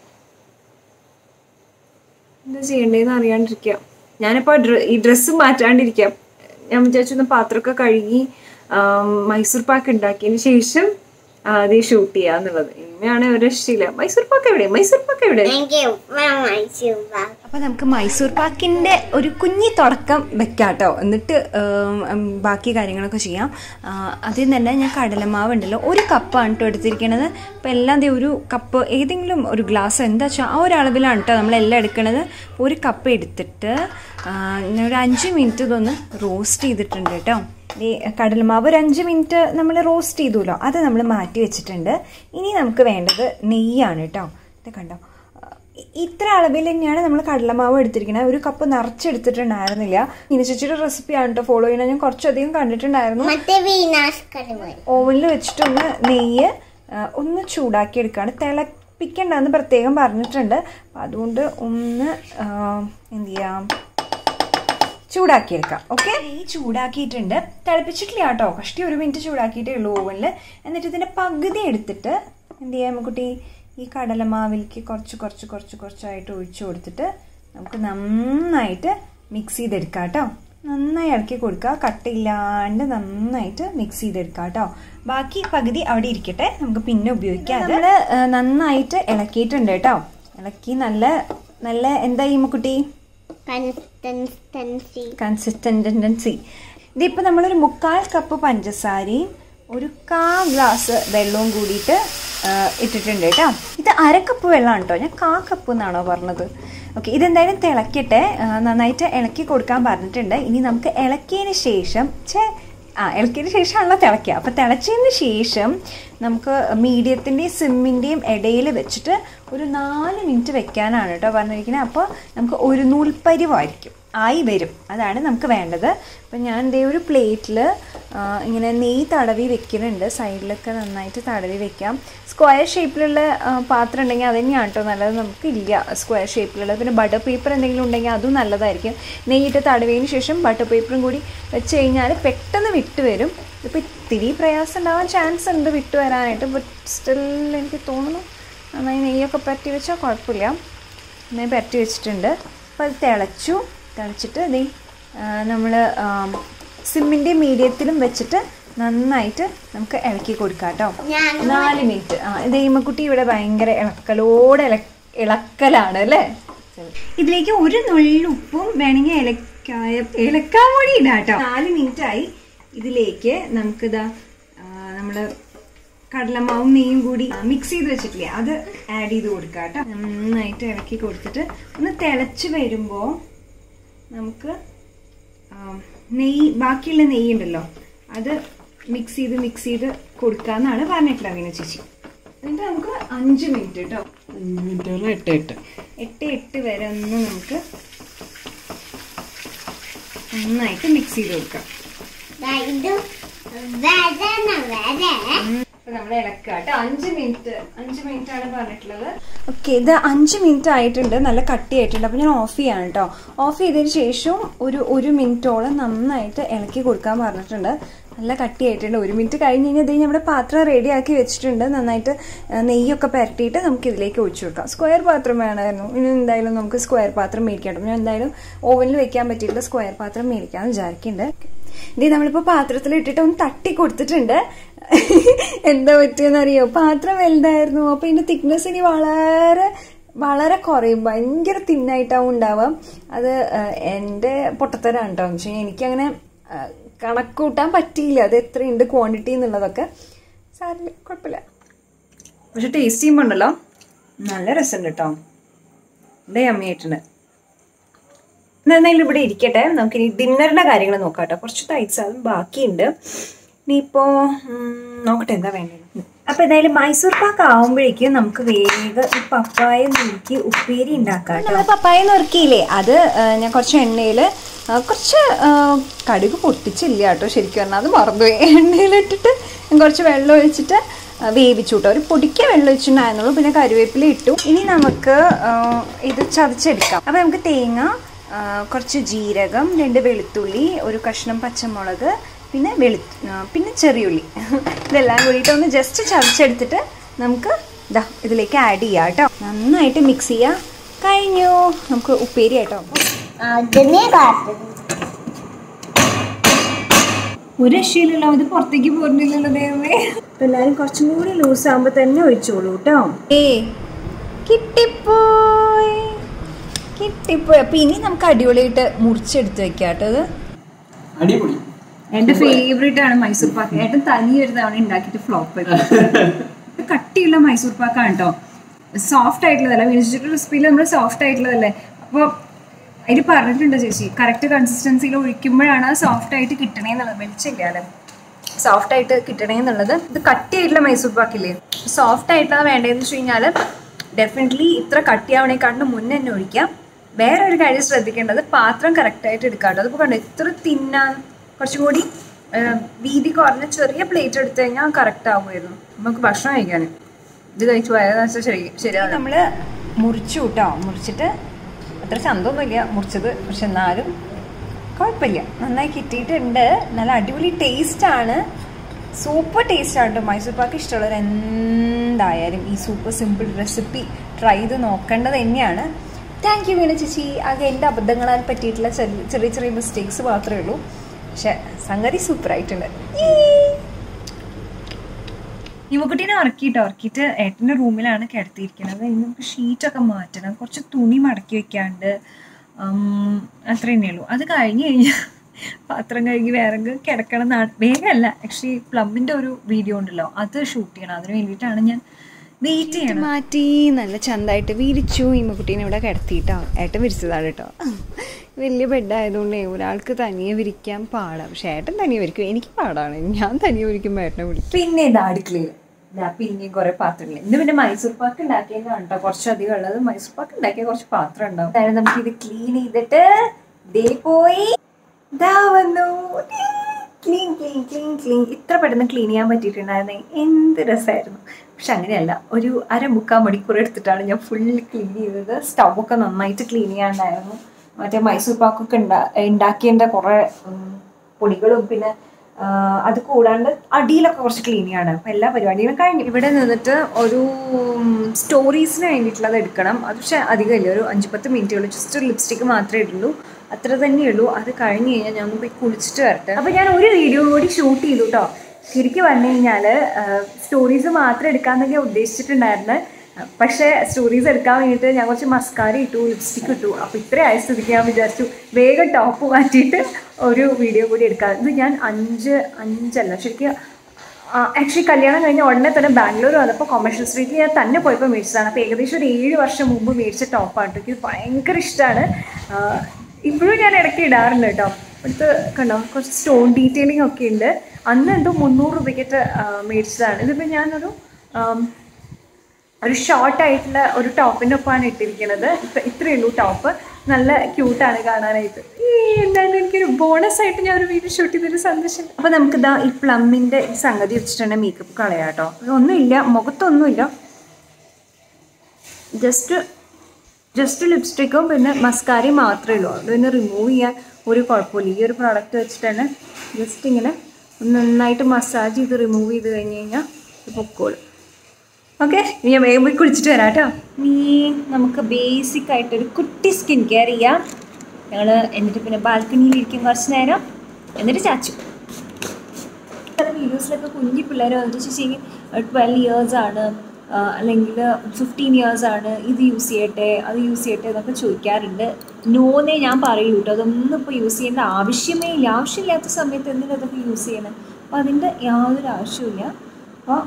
എന്താ ചെയ്യണ്ടേന്ന് അറിയാണ്ടിരിക്കുക ഞാനിപ്പോൾ ഡ്ര ഈ ഡ്രസ്സ് മാറ്റാണ്ടിരിക്കാം ഞാൻ വിചാരിച്ചൊന്ന് പാത്രമൊക്കെ കഴുകി ആം, മൈസൂർ പാക്ക് ഉണ്ടാക്കിയതിന് ശേഷം ആദ്യം ഷൂട്ട് ചെയ്യാന്നുള്ളത് ഇനിയാണ് ഒരു രക്ഷയില്ല മൈസൂർ പാക്ക് എവിടെ മൈസൂർ പാക്ക് എവിടെ എനിക്ക് മൈസൂർ അപ്പോൾ നമുക്ക് മൈസൂർ പാക്കിൻ്റെ ഒരു കുഞ്ഞി തുടക്കം വെക്കാം കേട്ടോ എന്നിട്ട് ഉം, ഉം, ബാക്കി കാര്യങ്ങളൊക്കെ ചെയ്യാം ആ, ആദ്യം തന്നെ ഞാൻ കടലമാവ് ഉണ്ടല്ലോ ഒരു കപ്പാണ് കേട്ടോ എടുത്തിരിക്കണത് അപ്പോൾ എല്ലാം ദേ ഒരു കപ്പ് ഏതെങ്കിലും ഒരു ഗ്ലാസ് എന്താ വെച്ചാൽ ആ ഒരു അളവിലാണ് കേട്ടോ നമ്മളെല്ലാം എടുക്കണത് ഒരു കപ്പ് എടുത്തിട്ട് ആ, ഞാൻ ഒരു അഞ്ച് മിനിറ്റ് ഇതൊന്ന് റോസ്റ്റ് ചെയ്തിട്ടുണ്ട് കേട്ടോ ഈ കടലമാവ് ഒരു അഞ്ച് മിനിറ്റ് നമ്മൾ റോസ്റ്റ് ചെയ്തുല്ലോ അത് നമ്മൾ മാറ്റി വെച്ചിട്ടുണ്ട് ഇനി നമുക്ക് വേണ്ടത് നെയ്യാണ് കേട്ടോ ഇത് കണ്ടോ ഇ- ഇത്ര അളവിൽ തന്നെയാണ് നമ്മൾ കടലമാവ് എടുത്തിരിക്കുന്നത് ഒരു കപ്പ് നിറച്ചെടുത്തിട്ടുണ്ടായിരുന്നില്ല ഇനി ചേച്ചിയുടെ റെസിപ്പിയാണ് കേട്ടോ ഫോളോ ചെയ്യണത് ഞാൻ കുറച്ചധികം കണ്ടിട്ടുണ്ടായിരുന്നു മറ്റേ വീനാസ് കടുവ ഓവനിൽ വെച്ചിട്ടൊന്ന് നെയ്യ് ആ, ഒന്ന് ചൂടാക്കി എടുക്കുകയാണ് തിളപ്പിക്കണ്ടെന്ന് പ്രത്യേകം പറഞ്ഞിട്ടുണ്ട് അപ്പം അതുകൊണ്ട് ഒന്ന് ആ, എന്ത് ചെയ്യാം ചൂടാക്കിയെടുക്കാം ഓക്കെ നെയ്യ് ചൂടാക്കിയിട്ടുണ്ട് തിളപ്പിച്ചിട്ടില്ല കേട്ടോ കഷ്ടി ഒരു മിനിറ്റ് ചൂടാക്കിയിട്ടേ ഉള്ളൂ ഓവനിൽ എന്നിട്ട് ഇതിൻ്റെ പകുതി എടുത്തിട്ട് എന്ത് ചെയ്യാം കുട്ടി ഈ കടലമാവിലേക്ക് കുറച്ച് കുറച്ച് കുറച്ച് കുറച്ചായിട്ട് ഒഴിച്ചു കൊടുത്തിട്ട് നമുക്ക് നന്നായിട്ട് മിക്സ് ചെയ്തെടുക്കാം കേട്ടോ നന്നായി ഇളക്കി കൊടുക്കുക കട്ടില്ലാണ്ട് നന്നായിട്ട് മിക്സ് ചെയ്തെടുക്കാം കേട്ടോ ബാക്കി പകുതി അവിടെ ഇരിക്കട്ടെ നമുക്ക് പിന്നെ ഉപയോഗിക്കാം നമ്മൾ നന്നായിട്ട് ഇളക്കിയിട്ടുണ്ട് കേട്ടോ ഇളക്കി നല്ല നല്ല എന്താ ഈ കുട്ടി കൺസിസ്റ്റൻസി കൺസിസ്റ്റൻസി ഇതിപ്പോൾ നമ്മളൊരു മുക്കാൽ കപ്പ് പഞ്ചസാരയും ഒരു കാ ഗ്ലാസ് വെള്ളവും കൂടിയിട്ട് ആ, ഇട്ടിട്ടുണ്ട് കേട്ടോ ഇത് അര കപ്പ് വെള്ളമാണ് കേട്ടോ ഞാൻ കാ കപ്പ് എന്നാണോ പറഞ്ഞത് ഓക്കെ ഇതെന്തായാലും തിളക്കട്ടെ ആ, നന്നായിട്ട് ഇളക്കി കൊടുക്കാൻ പറഞ്ഞിട്ടുണ്ട് ഇനി നമുക്ക് ഇളക്കിയതിന് ശേഷം ചേ ആ ഇളക്കിയതിന് ശേഷമാണല്ലോ തിളയ്ക്കുക അപ്പോൾ തിളച്ചതിന് ശേഷം നമുക്ക് മീഡിയത്തിൻ്റെയും സിമ്മിൻ്റെയും ഇടയിൽ വെച്ചിട്ട് ഒരു നാല് മിനിറ്റ് വെക്കാനാണ് കേട്ടോ പറഞ്ഞിരിക്കുന്നത് അപ്പോൾ നമുക്ക് ഒരു നൂൽപ്പരിവായിരിക്കും ആയി വരും അതാണ് നമുക്ക് വേണ്ടത് അപ്പം ഞാൻ ദേ ഒരു പ്ലേറ്റിൽ ഇങ്ങനെ നെയ്യ് തടവി വെക്കുന്നുണ്ട് സൈഡിലൊക്കെ നന്നായിട്ട് തടവി വെക്കാം സ്ക്വയർ ഷേപ്പിലുള്ള ആ, പാത്രം ഉണ്ടെങ്കിൽ അത് തന്നെയാണ് കേട്ടോ നല്ലത് നമുക്കില്ല സ്ക്വയർ ഷേപ്പിലുള്ള പിന്നെ ബട്ടർ പേപ്പർ എന്തെങ്കിലും ഉണ്ടെങ്കിൽ അതും നല്ലതായിരിക്കും നെയ്യിട്ട് തടവിയതിന് ശേഷം ബട്ടർ പേപ്പറും കൂടി വെച്ച് കഴിഞ്ഞാൽ പെട്ടെന്ന് വിട്ട് വരും ഇപ്പോൾ ഇത്തിരി പ്രയാസം ഉണ്ടാവാൻ ചാൻസ് ഉണ്ട് വിട്ട് വരാനായിട്ട് ബട്ട് സ്റ്റിൽ എനിക്ക് തോന്നുന്നു നന്നായി നെയ്യൊക്കെ പറ്റി വെച്ചാൽ കുഴപ്പമില്ല നന്നായി പരട്ടി വെച്ചിട്ടുണ്ട് അപ്പോൾ അത് തിളച്ചു തിളച്ചിട്ട് ഇതേ നമ്മൾ സിമ്മിൻ്റെ മീഡിയത്തിലും വെച്ചിട്ട് നന്നായിട്ട് നമുക്ക് ഇളക്കി കൊടുക്കാം കേട്ടോ ഞാൻ നാല് മിനിറ്റ് ആ ഇത് കുട്ടി ഇവിടെ ഭയങ്കര ഇളക്കലോടെ ഇള ഇളക്കലാണ് അല്ലേ ഇതിലേക്ക് ഒരു നുള്ളുപ്പും വേണമെങ്കിൽ ഇലക്കായ ഇലക്കാൻ കൂടി ഇടാം കേട്ടോ നാല് മിനിറ്റ് ആയി ഇതിലേക്ക് നമുക്കിതാ നമ്മൾ കടലമാവും നെയ്യും കൂടി മിക്സ് ചെയ്ത് വെച്ചിട്ടില്ലേ അത് ആഡ് ചെയ്ത് കൊടുക്കാം കേട്ടോ നന്നായിട്ട് ഇളക്കി കൊടുത്തിട്ട് ഒന്ന് തിളച്ച് വരുമ്പോൾ നമുക്ക് ആ, നെയ്യ് ബാക്കിയുള്ള നെയ്യ് ഉണ്ടല്ലോ അത് മിക്സ് ചെയ്ത് മിക്സ് ചെയ്ത് കൊടുക്കാന്നാണ് പറഞ്ഞിട്ടുള്ളത് വിന ചേച്ചി എന്നിട്ട് നമുക്ക് അഞ്ച് മിനിറ്റ് കേട്ടോ അഞ്ച് മിനിറ്റുകൾ എട്ട് എട്ട് എട്ട് എട്ട് വരെ ഒന്ന് നമുക്ക് നന്നായിട്ട് മിക്സ് ചെയ്ത് കൊടുക്കാം ദാ ഇത് വരണ വരെ നമ്മൾ ഇളക്കുക കേട്ടോ അഞ്ച് മിനിറ്റ് അഞ്ച് മിനിറ്റ് ആണ് പറഞ്ഞിട്ടുള്ളത് ഓക്കെ ഇത് അഞ്ച് മിനിറ്റ് ആയിട്ടുണ്ട് നല്ല കട്ടിയായിട്ടുണ്ട് അപ്പോൾ ഞാൻ ഓഫ് ചെയ്യാണ് കേട്ടോ ഓഫ് ചെയ്തതിന് ശേഷം ഒരു ഒരു മിനിറ്റോളം നന്നായിട്ട് ഇളക്കി കൊടുക്കാൻ പറഞ്ഞിട്ടുണ്ട് നല്ല കട്ടിയായിട്ടുണ്ട് ഒരു മിനിറ്റ് കഴിഞ്ഞ് കഴിഞ്ഞാൽ ഇത് നമ്മുടെ പാത്രം റെഡിയാക്കി വെച്ചിട്ടുണ്ട് നന്നായിട്ട് ആ, നെയ്യൊക്കെ പുരട്ടിയിട്ട് നമുക്ക് ഇതിലേക്ക് ഒഴിച്ചു കൊടുക്കാം സ്ക്വയർ പാത്രം വേണമായിരുന്നു ഇനി എന്തായാലും നമുക്ക് സ്ക്വയർ പാത്രം മേടിക്കണം ഞാൻ എന്തായാലും ഓവനിൽ വെക്കാൻ പറ്റിയിട്ടുള്ള സ്ക്വയർ പാത്രം മേടിക്കാമെന്ന് വിചാരിക്കുന്നുണ്ട് ഇത് നമ്മളിപ്പോൾ പാത്രത്തിൽ ഇട്ടിട്ട് ഒന്ന് തട്ടി കൊടുത്തിട്ടുണ്ട് എന്താ പറ്റിയെന്ന് അറിയോ പാത്രം വലുതായിരുന്നു അപ്പൊ ഇതിന്റെ തിക്നെസ് ഇനി വളരെ വളരെ കുറയും ഭയങ്കര തിന്നായിട്ടാവും ഉണ്ടാവുക അത് ആ, എൻ്റെ പൊട്ടത്തരാണ് കേട്ടോ എന്ന് വെച്ച് കഴിഞ്ഞാൽ എനിക്കങ്ങനെ ആ, കണക്ക് കൂട്ടാൻ പറ്റിയില്ല അത് എത്രയുണ്ട് ക്വാണ്ടിറ്റി എന്നുള്ളതൊക്കെ സാറില്ല കുഴപ്പമില്ല പക്ഷെ ടേസ്റ്റ് ചെയ്യുമ്പോൾ ഉണ്ടല്ലോ നല്ല രസമുണ്ട് കേട്ടോ ഇവിടെ അമ്മയായിട്ടുണ്ട് എന്തായാലും ഇവിടെ ഇരിക്കട്ടെ നമുക്ക് ഇനി ഡിന്നറിന്റെ കാര്യങ്ങൾ നോക്കാം കേട്ടോ കുറച്ച് തയ്ച്ച് അതും ബാക്കിയുണ്ട് ഇനിയിപ്പോ ഉം, നോക്കട്ടെ എന്താ വേണ്ടത് അപ്പൊ എന്തായാലും മൈസൂർ പാക്ക് ആവുമ്പോഴേക്കും നമുക്ക് വേഗം ഈ പപ്പായ നുറുക്കി ഉപ്പേരി ഉണ്ടാക്കാം കേട്ടോ പപ്പായ നുറുക്കിയില്ലേ അത് ആ, ഞാൻ കുറച്ച് എണ്ണയിൽ കുറച്ച് ആ, കടുക് പൊട്ടിച്ചില്ല കേട്ടോ ശരിക്കും പറഞ്ഞാൽ അത് മറന്നുപോയി എണ്ണയിലിട്ടിട്ട് ഞാൻ കുറച്ച് വെള്ളം ഒഴിച്ചിട്ട് ആ, വേവിച്ചു കേട്ടോ ഒരു പൊടിക്ക വെള്ളം ഒഴിച്ചിട്ടുണ്ടായിരുന്നുള്ളൂ പിന്നെ കരുവേപ്പില ഇട്ടു ഇനി നമുക്ക് ആ, ഇത് ചതച്ചെടുക്കാം അപ്പം നമുക്ക് തേങ്ങ ആ, കുറച്ച് ജീരകം രണ്ട് വെളുത്തുള്ളി ഒരു കഷ്ണം പച്ചമുളക് പിന്നെ വെളു ആ, പിന്നെ ചെറിയുള്ളി ഇതെല്ലാം കൂടിയിട്ട് ഒന്ന് ജസ്റ്റ് ചതച്ചെടുത്തിട്ട് നമുക്ക് ഇതാ ഇതിലേക്ക് ആഡ് ചെയ്യാം കേട്ടോ നന്നായിട്ട് മിക്സ് ചെയ്യാം കഴിഞ്ഞു നമുക്ക് ഉപ്പേരി കേട്ടോ അതിനെ കാട്ടുന്നു ഒരു രക്ഷയില്ലല്ലോ ഇത് പുറത്തേക്ക് പോരുന്നില്ലല്ലോ ദൈവമേ എല്ലാരും കുറച്ചും കൂടി ലൂസ് ആകുമ്പോ തന്നെ ഒഴിച്ചോളൂ കേട്ടോ ഏ കിട്ടിപ്പോയി കിട്ടിപ്പോയി അപ്പൊ ഇനി നമുക്ക് അടിപൊളിയായിട്ട് മുറിച്ചെടുത്ത് വെക്കാം കേട്ടോ ഇത് അടിപൊളി എന്റെ ഫേവറേറ്റ് ആണ് മൈസൂർ പാക്ക് ഏട്ടൻ തനി ഒരു തവണ ഉണ്ടാക്കിയിട്ട് ഫ്ലോപ്പ് കട്ടിയുള്ള മൈസൂർ പാക്കാണ് കേട്ടോ സോഫ്റ്റ് ആയിട്ടുള്ളതല്ല വെജിറ്റബിൾ റെസിപ്പിയിൽ നമ്മൾ സോഫ്റ്റ് ആയിട്ടുള്ളതല്ലേ അപ്പോൾ അതിൽ പറഞ്ഞിട്ടുണ്ട് ചേച്ചി കറക്റ്റ് കൺസിസ്റ്റൻസിയിൽ ഒഴിക്കുമ്പോഴാണ് സോഫ്റ്റ് ആയിട്ട് കിട്ടണേ എന്നുള്ളത് വെളിച്ചില്ല സോഫ്റ്റ് ആയിട്ട് കിട്ടണേ എന്നുള്ളത് ഇത് കട്ടിയായിട്ടുള്ള മൈസൂർ പാക്കില്ലേ സോഫ്റ്റ് ആയിട്ടാണ് വേണ്ടതെന്ന് വെച്ച് കഴിഞ്ഞാൽ ഡെഫിനറ്റ്ലി ഇത്ര കട്ടിയാവണേക്കാട്ടിന് മുന്നേ തന്നെ ഒഴിക്കാം വേറെ ഒരു കാര്യം ശ്രദ്ധിക്കേണ്ടത് പാത്രം കറക്റ്റായിട്ട് എടുക്കാട്ടോ അതിപ്പോൾ കണ്ടോ ഇത്ര തിന്നാൻ കുറച്ചും കൂടി ആ, വീതി കുറഞ്ഞ ചെറിയ പ്ലേറ്റ് എടുത്തു കഴിഞ്ഞാൽ കറക്റ്റ് ആവുമായിരുന്നു നമുക്ക് ഭക്ഷണം കഴിക്കാൻ ഇത് കഴിച്ചു പോയാൽ ശരി ശരിയാണ് നമ്മൾ മുറിച്ചു കേട്ടോ മുറിച്ചിട്ട് അത്ര ചന്തമൊന്നുമില്ല മുറിച്ചത് പക്ഷെ എന്നാലും കുഴപ്പമില്ല നന്നായി കിട്ടിയിട്ടുണ്ട് നല്ല അടിപൊളി ടേസ്റ്റ് ആണ് സൂപ്പർ ടേസ്റ്റ് ആണ് കേട്ടോ മൈസൂർ പാക്ക് ഇഷ്ടമുള്ളവർ എന്തായാലും ഈ സൂപ്പർ സിമ്പിൾ റെസിപ്പി ട്രൈ ചെയ്ത് നോക്കേണ്ടത് തന്നെയാണ് താങ്ക് യു വീണ ചേച്ചി ആകെ എൻ്റെ അബദ്ധങ്ങളാൽ പറ്റിയിട്ടുള്ള ചെറിയ ചെറിയ ചെറിയ മിസ്റ്റേക്സ് മാത്രമേ ഉള്ളൂ പക്ഷെ സംഗതി സൂപ്പർ ആയിട്ടുണ്ട് യുവക്കുട്ടീനെ ഉറക്കിയിട്ട് ഉറക്കിയിട്ട് ഏട്ടൻ്റെ റൂമിലാണ് കിടത്തിയിരിക്കുന്നത് ഇനി നമുക്ക് ഷീറ്റൊക്കെ മാറ്റണം കുറച്ച് തുണി മടക്കി വെക്കാണ്ട് ഉം, അത്ര തന്നെ ഉള്ളൂ അത് കഴിഞ്ഞ് കഴിഞ്ഞാൽ പാത്രം കഴുകി വേറെ കിടക്കണം എന്നാണ് വേഗമല്ല ആക്ച്വലി പ്ലമ്മിൻ്റെ ഒരു വീഡിയോ ഉണ്ടല്ലോ അത് ഷൂട്ട് ചെയ്യണം അതിന് വേണ്ടിയിട്ടാണ് ഞാൻ വെയിറ്റ് ചെയ്യണം മാറ്റി നല്ല ചന്തായിട്ട് വിരിച്ചു ഇമ്മക്കുട്ടീനെ ഇവിടെ കിടത്തിയിട്ടോ ഏട്ടൻ വിരിച്ചതാണ് കേട്ടോ വലിയ ബെഡായതുകൊണ്ടേ ഒരാൾക്ക് തനിയെ വിരിക്കാൻ പാടാം പക്ഷെ ഏട്ടൻ തനിയെ വിരിക്കും എനിക്ക് പാടാണ് ഞാൻ തനിയെ വിരിക്കുമ്പോൾ ഏട്ടനെ വിളിക്കും പിന്നെ ഇതാ അടുക്കളയിൽ ഇതാ പിന്നെയും കുറെ പാത്രങ്ങൾ ഇന്ന് പിന്നെ മൈസൂർ പാക്ക് ഉണ്ടാക്കിയതാണ് കേട്ടോ കുറച്ചധികം ഉള്ളത് മൈസൂർ പാക്ക് ഉണ്ടാക്കിയ കുറച്ച് പാത്രം ഉണ്ടാവും അതായത് നമുക്ക് ഇത് ക്ലീൻ ചെയ്തിട്ട് ദേ പോയി ഇതാ വന്നു ക്ലീൻ ക്ലീൻ ക്ലീൻ ക്ലീൻ ഇത്ര പെട്ടെന്ന് ക്ലീൻ ചെയ്യാൻ പറ്റിയിട്ടുണ്ടായിരുന്നെ എന്ത് രസമായിരുന്നു പക്ഷെ അങ്ങനെയല്ല ഒരു അര മുക്കാൽ മണിക്കൂർ എടുത്തിട്ടാണ് ഞാൻ ഫുള്ള് ക്ലീൻ ചെയ്തത് സ്റ്റൗവൊക്കെ നന്നായിട്ട് ക്ലീൻ ചെയ്യാണ്ടായിരുന്നു മറ്റേ മൈസൂർ പാക്കൊക്കെ ഉണ്ടാ ഉണ്ടാക്കിയതിൻ്റെ കുറേ ഉം, പൊടികളും പിന്നെ ആ, അത് കൂടാണ്ട് അടിയിലൊക്കെ കുറച്ച് ക്ലീൻ ചെയ്യാണ് അപ്പം എല്ലാ പരിപാടികളും കഴിഞ്ഞു ഇവിടെ നിന്നിട്ട് ഒരു സ്റ്റോറീസിന് വേണ്ടിയിട്ടുള്ളത് എടുക്കണം അത് പക്ഷേ അധികമില്ല ഒരു അഞ്ച് പത്ത് മിനിറ്റേ ഉള്ളൂ ജസ്റ്റ് ഒരു ലിപ്സ്റ്റിക്ക് മാത്രമേ ഇടുള്ളൂ അത്ര തന്നെയുള്ളൂ അത് കഴിഞ്ഞ് കഴിഞ്ഞാൽ ഞാൻ ഒന്ന് പോയി കുളിച്ചിട്ട് വരട്ടെ അപ്പോൾ ഞാൻ ഒരു വീഡിയോ കൂടി ഷൂട്ട് ചെയ്തു കേട്ടോ ശരിക്കും പറഞ്ഞു കഴിഞ്ഞാൽ സ്റ്റോറീസ് മാത്രം എടുക്കാമെന്നൊക്കെ ഉദ്ദേശിച്ചിട്ടുണ്ടായിരുന്നത് പക്ഷേ സ്റ്റോറീസ് എടുക്കാൻ വേണ്ടിയിട്ട് ഞാൻ കുറച്ച് മസ്കാര ഇട്ടു ലിപ്സ്റ്റിക് ഇട്ടു അപ്പോൾ ഇത്രയായ സ്ഥിതിക്ക് ഞാൻ വിചാരിച്ചു വേഗം ടോപ്പ് മാറ്റിയിട്ട് ഒരു വീഡിയോ കൂടി എടുക്കാം ഇത് ഞാൻ അഞ്ച് അഞ്ചല്ല ശരിക്കും ആക്ച്വലി കല്യാണം കഴിഞ്ഞ ഉടനെ തന്നെ ബാംഗ്ലൂർ വന്നപ്പോൾ കൊമേഴ്ഷ്യൽ സ്ട്രീറ്റിൽ ഞാൻ തന്നെ പോയപ്പോൾ മേടിച്ചതാണ് അപ്പോൾ ഏകദേശം ഒരു ഏഴ് വർഷം മുമ്പ് മേടിച്ച ടോപ്പാണ് കേട്ടോ ഇത് ഭയങ്കര ഇഷ്ടമാണ് ഇപ്പോഴും ഞാൻ ഇടയ്ക്ക് ഇടാറുണ്ട് കേട്ടോ അടുത്ത് കണ്ടോ കുറച്ച് സ്റ്റോൺ ഡീറ്റെയിലിംഗ് ഒക്കെ ഉണ്ട് അന്ന് എന്തോ മുന്നൂറ് രൂപയ്ക്കിട്ട് മേടിച്ചതാണ് ഇതിപ്പോൾ ഞാനൊരു ആം, ഒരു ഷോർട്ട് ആയിട്ടുള്ള ഒരു ടോപ്പിൻ്റെ ഒപ്പമാണ് ഇട്ടിരിക്കുന്നത് ഇപ്പം ഇത്രയേ ഉള്ളൂ ടോപ്പ് നല്ല ക്യൂട്ടാണ് കാണാനായിട്ട് ഈ എന്തായാലും എനിക്കൊരു ബോണസ് ആയിട്ട് ഞാൻ ഒരു വീഡിയോ ഷൂട്ട് ചെയ്തൊരു സന്തോഷം അപ്പോൾ നമുക്ക് ഇതാ ഈ പ്ലമ്മിൻ്റെ സംഗതി വെച്ചിട്ടുണ്ടെങ്കിൽ മേക്കപ്പ് കളയാം കേട്ടോ ഒന്നുമില്ല മുഖത്തൊന്നുമില്ല ജസ്റ്റ് ജസ്റ്റ് ലിപ്സ്റ്റിക്കും പിന്നെ മസ്കാരയും മാത്രമേ ഉള്ളൂ അത് പിന്നെ റിമൂവ് ചെയ്യാൻ ഒരു കുഴപ്പമില്ല ഈ ഒരു പ്രോഡക്റ്റ് വെച്ചിട്ടാണ് ജസ്റ്റ് ഇങ്ങനെ ഒന്ന് നന്നായിട്ട് മസാജ് ചെയ്ത് റിമൂവ് ചെയ്ത് കഴിഞ്ഞ് കഴിഞ്ഞാൽ ഇത് പൊക്കോളും ഓക്കെ ഇനി ഞാൻ വേഗം പോയി കുളിച്ചിട്ട് വരാം കേട്ടോ നീ നമുക്ക് ബേസിക് ആയിട്ടൊരു കുട്ടി സ്കിൻ കെയർ ചെയ്യാം ഞങ്ങൾ എന്നിട്ട് പിന്നെ ബാൽക്കണിയിൽ ഇരിക്കും കുറച്ച് നേരം എന്നിട്ട് ചാച്ചു ചില വീഡിയോസിലൊക്കെ കുഞ്ഞു പിള്ളേർ വന്നിട്ട് ചേച്ചി ട്വൽവ് ഇയേഴ്സ് ആണ് ആ, അല്ലെങ്കിൽ ഫിഫ്റ്റീൻ ഇയേഴ്സ് ആണ് ഇത് യൂസ് ചെയ്യട്ടെ അത് യൂസ് ചെയ്യട്ടെ എന്നൊക്കെ ചോദിക്കാറുണ്ട് നോന്നേ ഞാൻ പറയൂ കേട്ടോ അതൊന്നും ഇപ്പോൾ യൂസ് ചെയ്യേണ്ട ആവശ്യമേ ഇല്ല ആവശ്യമില്ലാത്ത സമയത്ത് എന്തിനാ അതൊക്കെ യൂസ് ചെയ്യണം അപ്പോൾ അതിൻ്റെ യാതൊരു ആവശ്യമില്ല അപ്പോൾ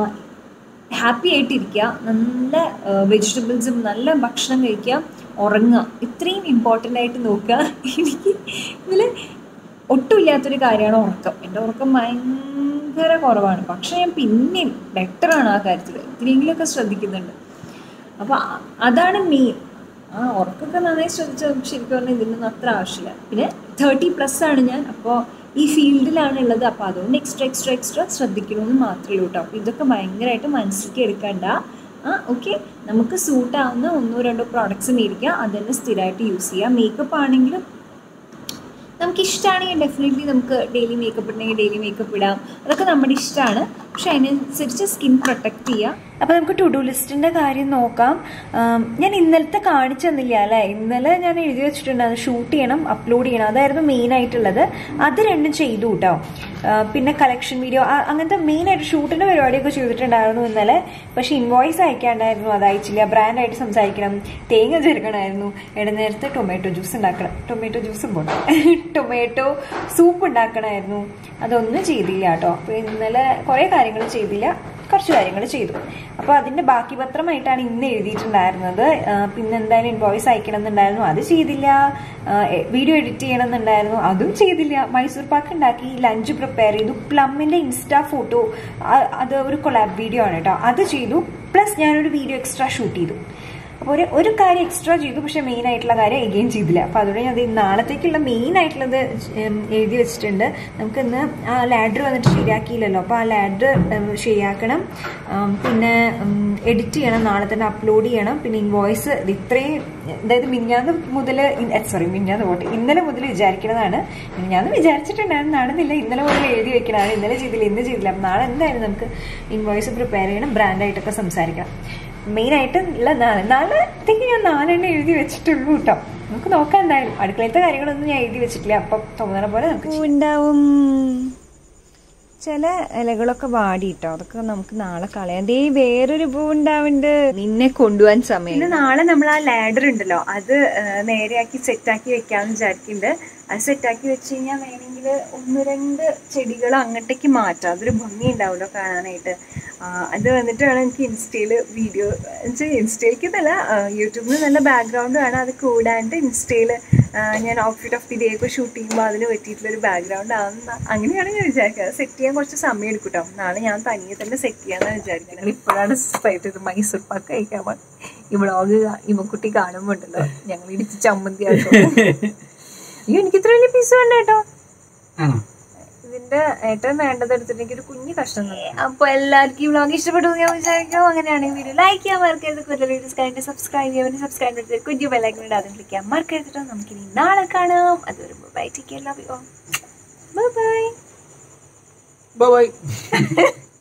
ഹാപ്പി ആയിട്ടിരിക്കുക നല്ല വെജിറ്റബിൾസും നല്ല ഭക്ഷണം കഴിക്കുക ഉറങ്ങുക ഇത്രയും ഇമ്പോർട്ടൻ്റ് ആയിട്ട് നോക്കുക എനിക്ക് ഇതിൽ ഒട്ടുമില്ലാത്തൊരു കാര്യമാണ് ഉറക്കം എൻ്റെ ഉറക്കം ഭയങ്കര കുറവാണ് പക്ഷേ ഞാൻ പിന്നെയും ബെറ്ററാണ് ആ കാര്യത്തിൽ ഇത്തിരിയെങ്കിലുമൊക്കെ ശ്രദ്ധിക്കുന്നുണ്ട് അപ്പോൾ അതാണ് മെയിൻ ആ ഉറക്കമൊക്കെ നന്നായി ശ്രദ്ധിച്ചാൽ ശരിക്കും പറഞ്ഞാൽ ഇതിനൊന്നും അത്ര ആവശ്യമില്ല പിന്നെ തേർട്ടി പ്ലസ് ആണ് ഞാൻ അപ്പോൾ ഈ ഫീൽഡിലാണ് ഉള്ളത് അപ്പോൾ അതുകൊണ്ട് എക്സ്ട്രാ എക്സ്ട്രാ എക്സ്ട്രാ ശ്രദ്ധിക്കണമെന്ന് മാത്രമേ ഉള്ളൂ കേട്ടോ അപ്പോൾ ഇതൊക്കെ ഭയങ്കരമായിട്ട് മനസ്സിലേക്ക് എടുക്കണ്ട ആ ഓക്കെ നമുക്ക് സൂട്ടാവുന്ന ഒന്നോ രണ്ടോ പ്രോഡക്ട്സ് മേടിക്കുക അതന്നെ സ്ഥിരമായിട്ട് യൂസ് ചെയ്യുക മേക്കപ്പ് ആണെങ്കിലും നമുക്ക് ഇഷ്ടമാണെങ്കിൽ ഡെഫിനറ്റ്ലി നമുക്ക് ഡെയിലി മേക്കപ്പ് ഇടണമെങ്കിൽ ഡെയിലി മേക്കപ്പ് ഇടാം അതൊക്കെ നമ്മുടെ ഇഷ്ടമാണ് പക്ഷെ അതിനനുസരിച്ച് സ്കിൻ പ്രൊട്ടക്റ്റ് ചെയ്യുക അപ്പോൾ നമുക്ക് ടു ഡു ലിസ്റ്റിൻ്റെ കാര്യം നോക്കാം ആം, ഞാൻ ഇന്നലത്തെ കാണിച്ചു തന്നില്ല അല്ലേ ഇന്നലെ ഞാൻ എഴുതി വെച്ചിട്ടുണ്ട് അത് ഷൂട്ട് ചെയ്യണം അപ്ലോഡ് ചെയ്യണം അതായിരുന്നു മെയിൻ ആയിട്ടുള്ളത് അത് രണ്ടും ചെയ്തു കേട്ടോ ആ, പിന്നെ കളക്ഷൻ വീഡിയോ അങ്ങനത്തെ മെയിൻ ആയിട്ട് ഷൂട്ടിൻ്റെ പരിപാടിയൊക്കെ ചെയ്തിട്ടുണ്ടായിരുന്നു ഇന്നലെ പക്ഷേ ഇൻവോയ്സ് അയക്കാണ്ടായിരുന്നു അത് അയച്ചില്ല ബ്രാൻഡായിട്ട് സംസാരിക്കണം തേങ്ങ ചേർക്കണമായിരുന്നു ഇടനേരത്തെ ടൊമാറ്റോ ജ്യൂസ് ഉണ്ടാക്കണം ടൊമാറ്റോ ജ്യൂസും പോട്ടെ ടൊമാറ്റോ സൂപ്പ് ഉണ്ടാക്കണമായിരുന്നു അതൊന്നും ചെയ്തില്ല കേട്ടോ അപ്പോൾ ഇന്നലെ കുറേ കാര്യങ്ങൾ ചെയ്തില്ല കുറച്ച് കാര്യങ്ങൾ ചെയ്തു അപ്പോൾ അതിൻ്റെ ബാക്കി പത്രമായിട്ടാണ് ഇന്ന് എഴുതിയിട്ടുണ്ടായിരുന്നത് ആ, പിന്നെ എന്തായാലും ഇൻവോയ്സ് അയക്കണം എന്നുണ്ടായിരുന്നു അത് ചെയ്തില്ല വീഡിയോ എഡിറ്റ് ചെയ്യണം എന്നുണ്ടായിരുന്നു അതും ചെയ്തില്ല മൈസൂർ പാക്ക് ഉണ്ടാക്കി ലഞ്ച് പ്രിപ്പയർ ചെയ്തു പ്ലമ്മിൻ്റെ ഇൻസ്റ്റാ ഫോട്ടോ അത് ഒരു കൊളാബ് വീഡിയോ ആണ് കേട്ടോ അത് ചെയ്തു പ്ലസ് ഞാനൊരു വീഡിയോ എക്സ്ട്രാ ഷൂട്ട് ചെയ്തു അപ്പോൾ ഒരു ഒരു കാര്യം എക്സ്ട്രാ ചെയ്തു പക്ഷെ മെയിൻ ആയിട്ടുള്ള കാര്യം എഗെയിൻ ചെയ്തില്ല അപ്പോൾ അതുകൊണ്ട് ഞാൻ അത് നാളത്തേക്കുള്ള മെയിൻ ആയിട്ടുള്ളത് ഉം, എഴുതി വെച്ചിട്ടുണ്ട് നമുക്ക് ഇന്ന് ആ ലാഡർ വന്നിട്ട് ശരിയാക്കിയില്ലല്ലോ അപ്പോൾ ആ ലാഡർ ശരിയാക്കണം ഉം, പിന്നെ എഡിറ്റ് ചെയ്യണം നാളെ തന്നെ അപ്ലോഡ് ചെയ്യണം പിന്നെ ഇൻവോയ്സ് ഇത്രയും അതായത് മിഞ്ഞാന്ന് മുതൽ സോറി മിഞ്ഞാന്ന് പോട്ടെ ഇന്നലെ മുതൽ വിചാരിക്കുന്നതാണ് മിഞ്ഞാന്ന് വിചാരിച്ചിട്ടുണ്ടായിരുന്നു നടന്നില്ല ഇന്നലെ മുതൽ എഴുതി വെക്കണതാണ് ഇന്നലെ ചെയ്തില്ല ഇന്ന് ചെയ്തില്ല അപ്പോൾ നാളെ എന്തായാലും നമുക്ക് ഇൻവോയ്സ് പ്രിപ്പയർ ചെയ്യണം ബ്രാൻഡായിട്ടൊക്കെ സംസാരിക്കാം മെയിനായിട്ട് ഉള്ള നാളെ നാളത്തേക്ക് ഞാൻ നാലെണ്ണം എഴുതി വെച്ചിട്ടുള്ളൂ കേട്ടോ നമുക്ക് നോക്കാം എന്തായാലും അടുക്കളത്തെ കാര്യങ്ങളൊന്നും ഞാൻ എഴുതി വെച്ചിട്ടില്ല അപ്പം തോന്നുന്ന പോലെ നമുക്ക് ഉണ്ടാവും ചില ഇലകളൊക്കെ വാടിട്ടോ അതൊക്കെ നമുക്ക് നാളെ കളയാം ദേ വേറൊരു പൂ ഉണ്ടാവുന്നുണ്ട് നിന്നെ കൊണ്ടുപോകാൻ സമയം പിന്നെ നാളെ നമ്മൾ ആ ലാഡർ ഉണ്ടല്ലോ അത് ആ, നേരെയാക്കി സെറ്റാക്കി വെക്കാന്ന് വിചാരിക്കുന്നുണ്ട് അത് സെറ്റാക്കി വെച്ച് കഴിഞ്ഞാൽ വേണമെങ്കിൽ ഒന്ന് രണ്ട് ചെടികൾ അങ്ങോട്ടേക്ക് മാറ്റാം അതൊരു ഭംഗി ഉണ്ടാവുമല്ലോ കാണാനായിട്ട് ആ, അത് വന്നിട്ട് വേണം എനിക്ക് ഇൻസ്റ്റയിൽ വീഡിയോ വെച്ചാൽ ഇൻസ്റ്റയിലേക്ക് എന്നല്ല യൂട്യൂബിൽ നല്ല ബാക്ക്ഗ്രൗണ്ട് വേണം അത് കൂടാണ്ട് ഇൻസ്റ്റയിൽ ഞാൻ ഔട്ട്ഫിറ്റ് ഓഫ് ദി ഡേ ഒക്കെ ഷൂട്ട് ചെയ്യുമ്പോൾ അതിന് പറ്റിയിട്ടുള്ള ഒരു ബാക്ക്ഗ്രൗണ്ട് ആവുന്ന അങ്ങനെയാണ് ഞാൻ വിചാരിക്കുന്നത് സെറ്റ് ചെയ്യാൻ കുറച്ച് സമയം എടുക്കും കേട്ടോ നാളെ ഞാൻ തനിയെ തന്നെ സെറ്റ് ചെയ്യാന്നാണ് വിചാരിക്കുന്നത് ഇപ്പോഴാണ് സ്ട്രൈറ്റ് ഇത് മൈസൂർ പാക്ക് കഴിക്കാൻ പോണെ. ഈ വ്ളോഗ് ഇമ്മക്കുട്ടി കാണുമ്പോൾ ഉണ്ടല്ലോ ഞങ്ങൾ ഇടിച്ച് ചമ്മന്തി ആക്കും അയ്യോ എനിക്ക് ഇത്ര വലിയ പീസ് വേണ്ട കേട്ടോ ആണോ ഇതിന്റെ ഏറ്റവും വേണ്ടത് എടുത്തിട്ട് എനിക്കൊരു കുഞ്ഞു കഷ്ണം തന്നെ അപ്പൊ എല്ലാവർക്കും ഈ വ്ളോഗ് ഇഷ്ടപ്പെട്ടു എന്ന് ഞാൻ വിചാരിക്കും അങ്ങനെയാണെങ്കിൽ വീഡിയോ ലൈക്ക് ചെയ്യാൻ മറക്കരുത് കൂടുതൽ വീഡിയോസ് കഴിഞ്ഞിട്ട് സബ്സ്ക്രൈബ് ചെയ്യാൻ സബ്സ്ക്രൈബ് ചെയ്തിട്ട് കുഞ്ഞു ബെല്ലൈക്കൻ ഇടാതെ ക്ലിക്ക് മറക്കരുത് നമുക്ക് ഇനി നാളെ കാണാം അതുവരെ bye take care love you bye bye bye by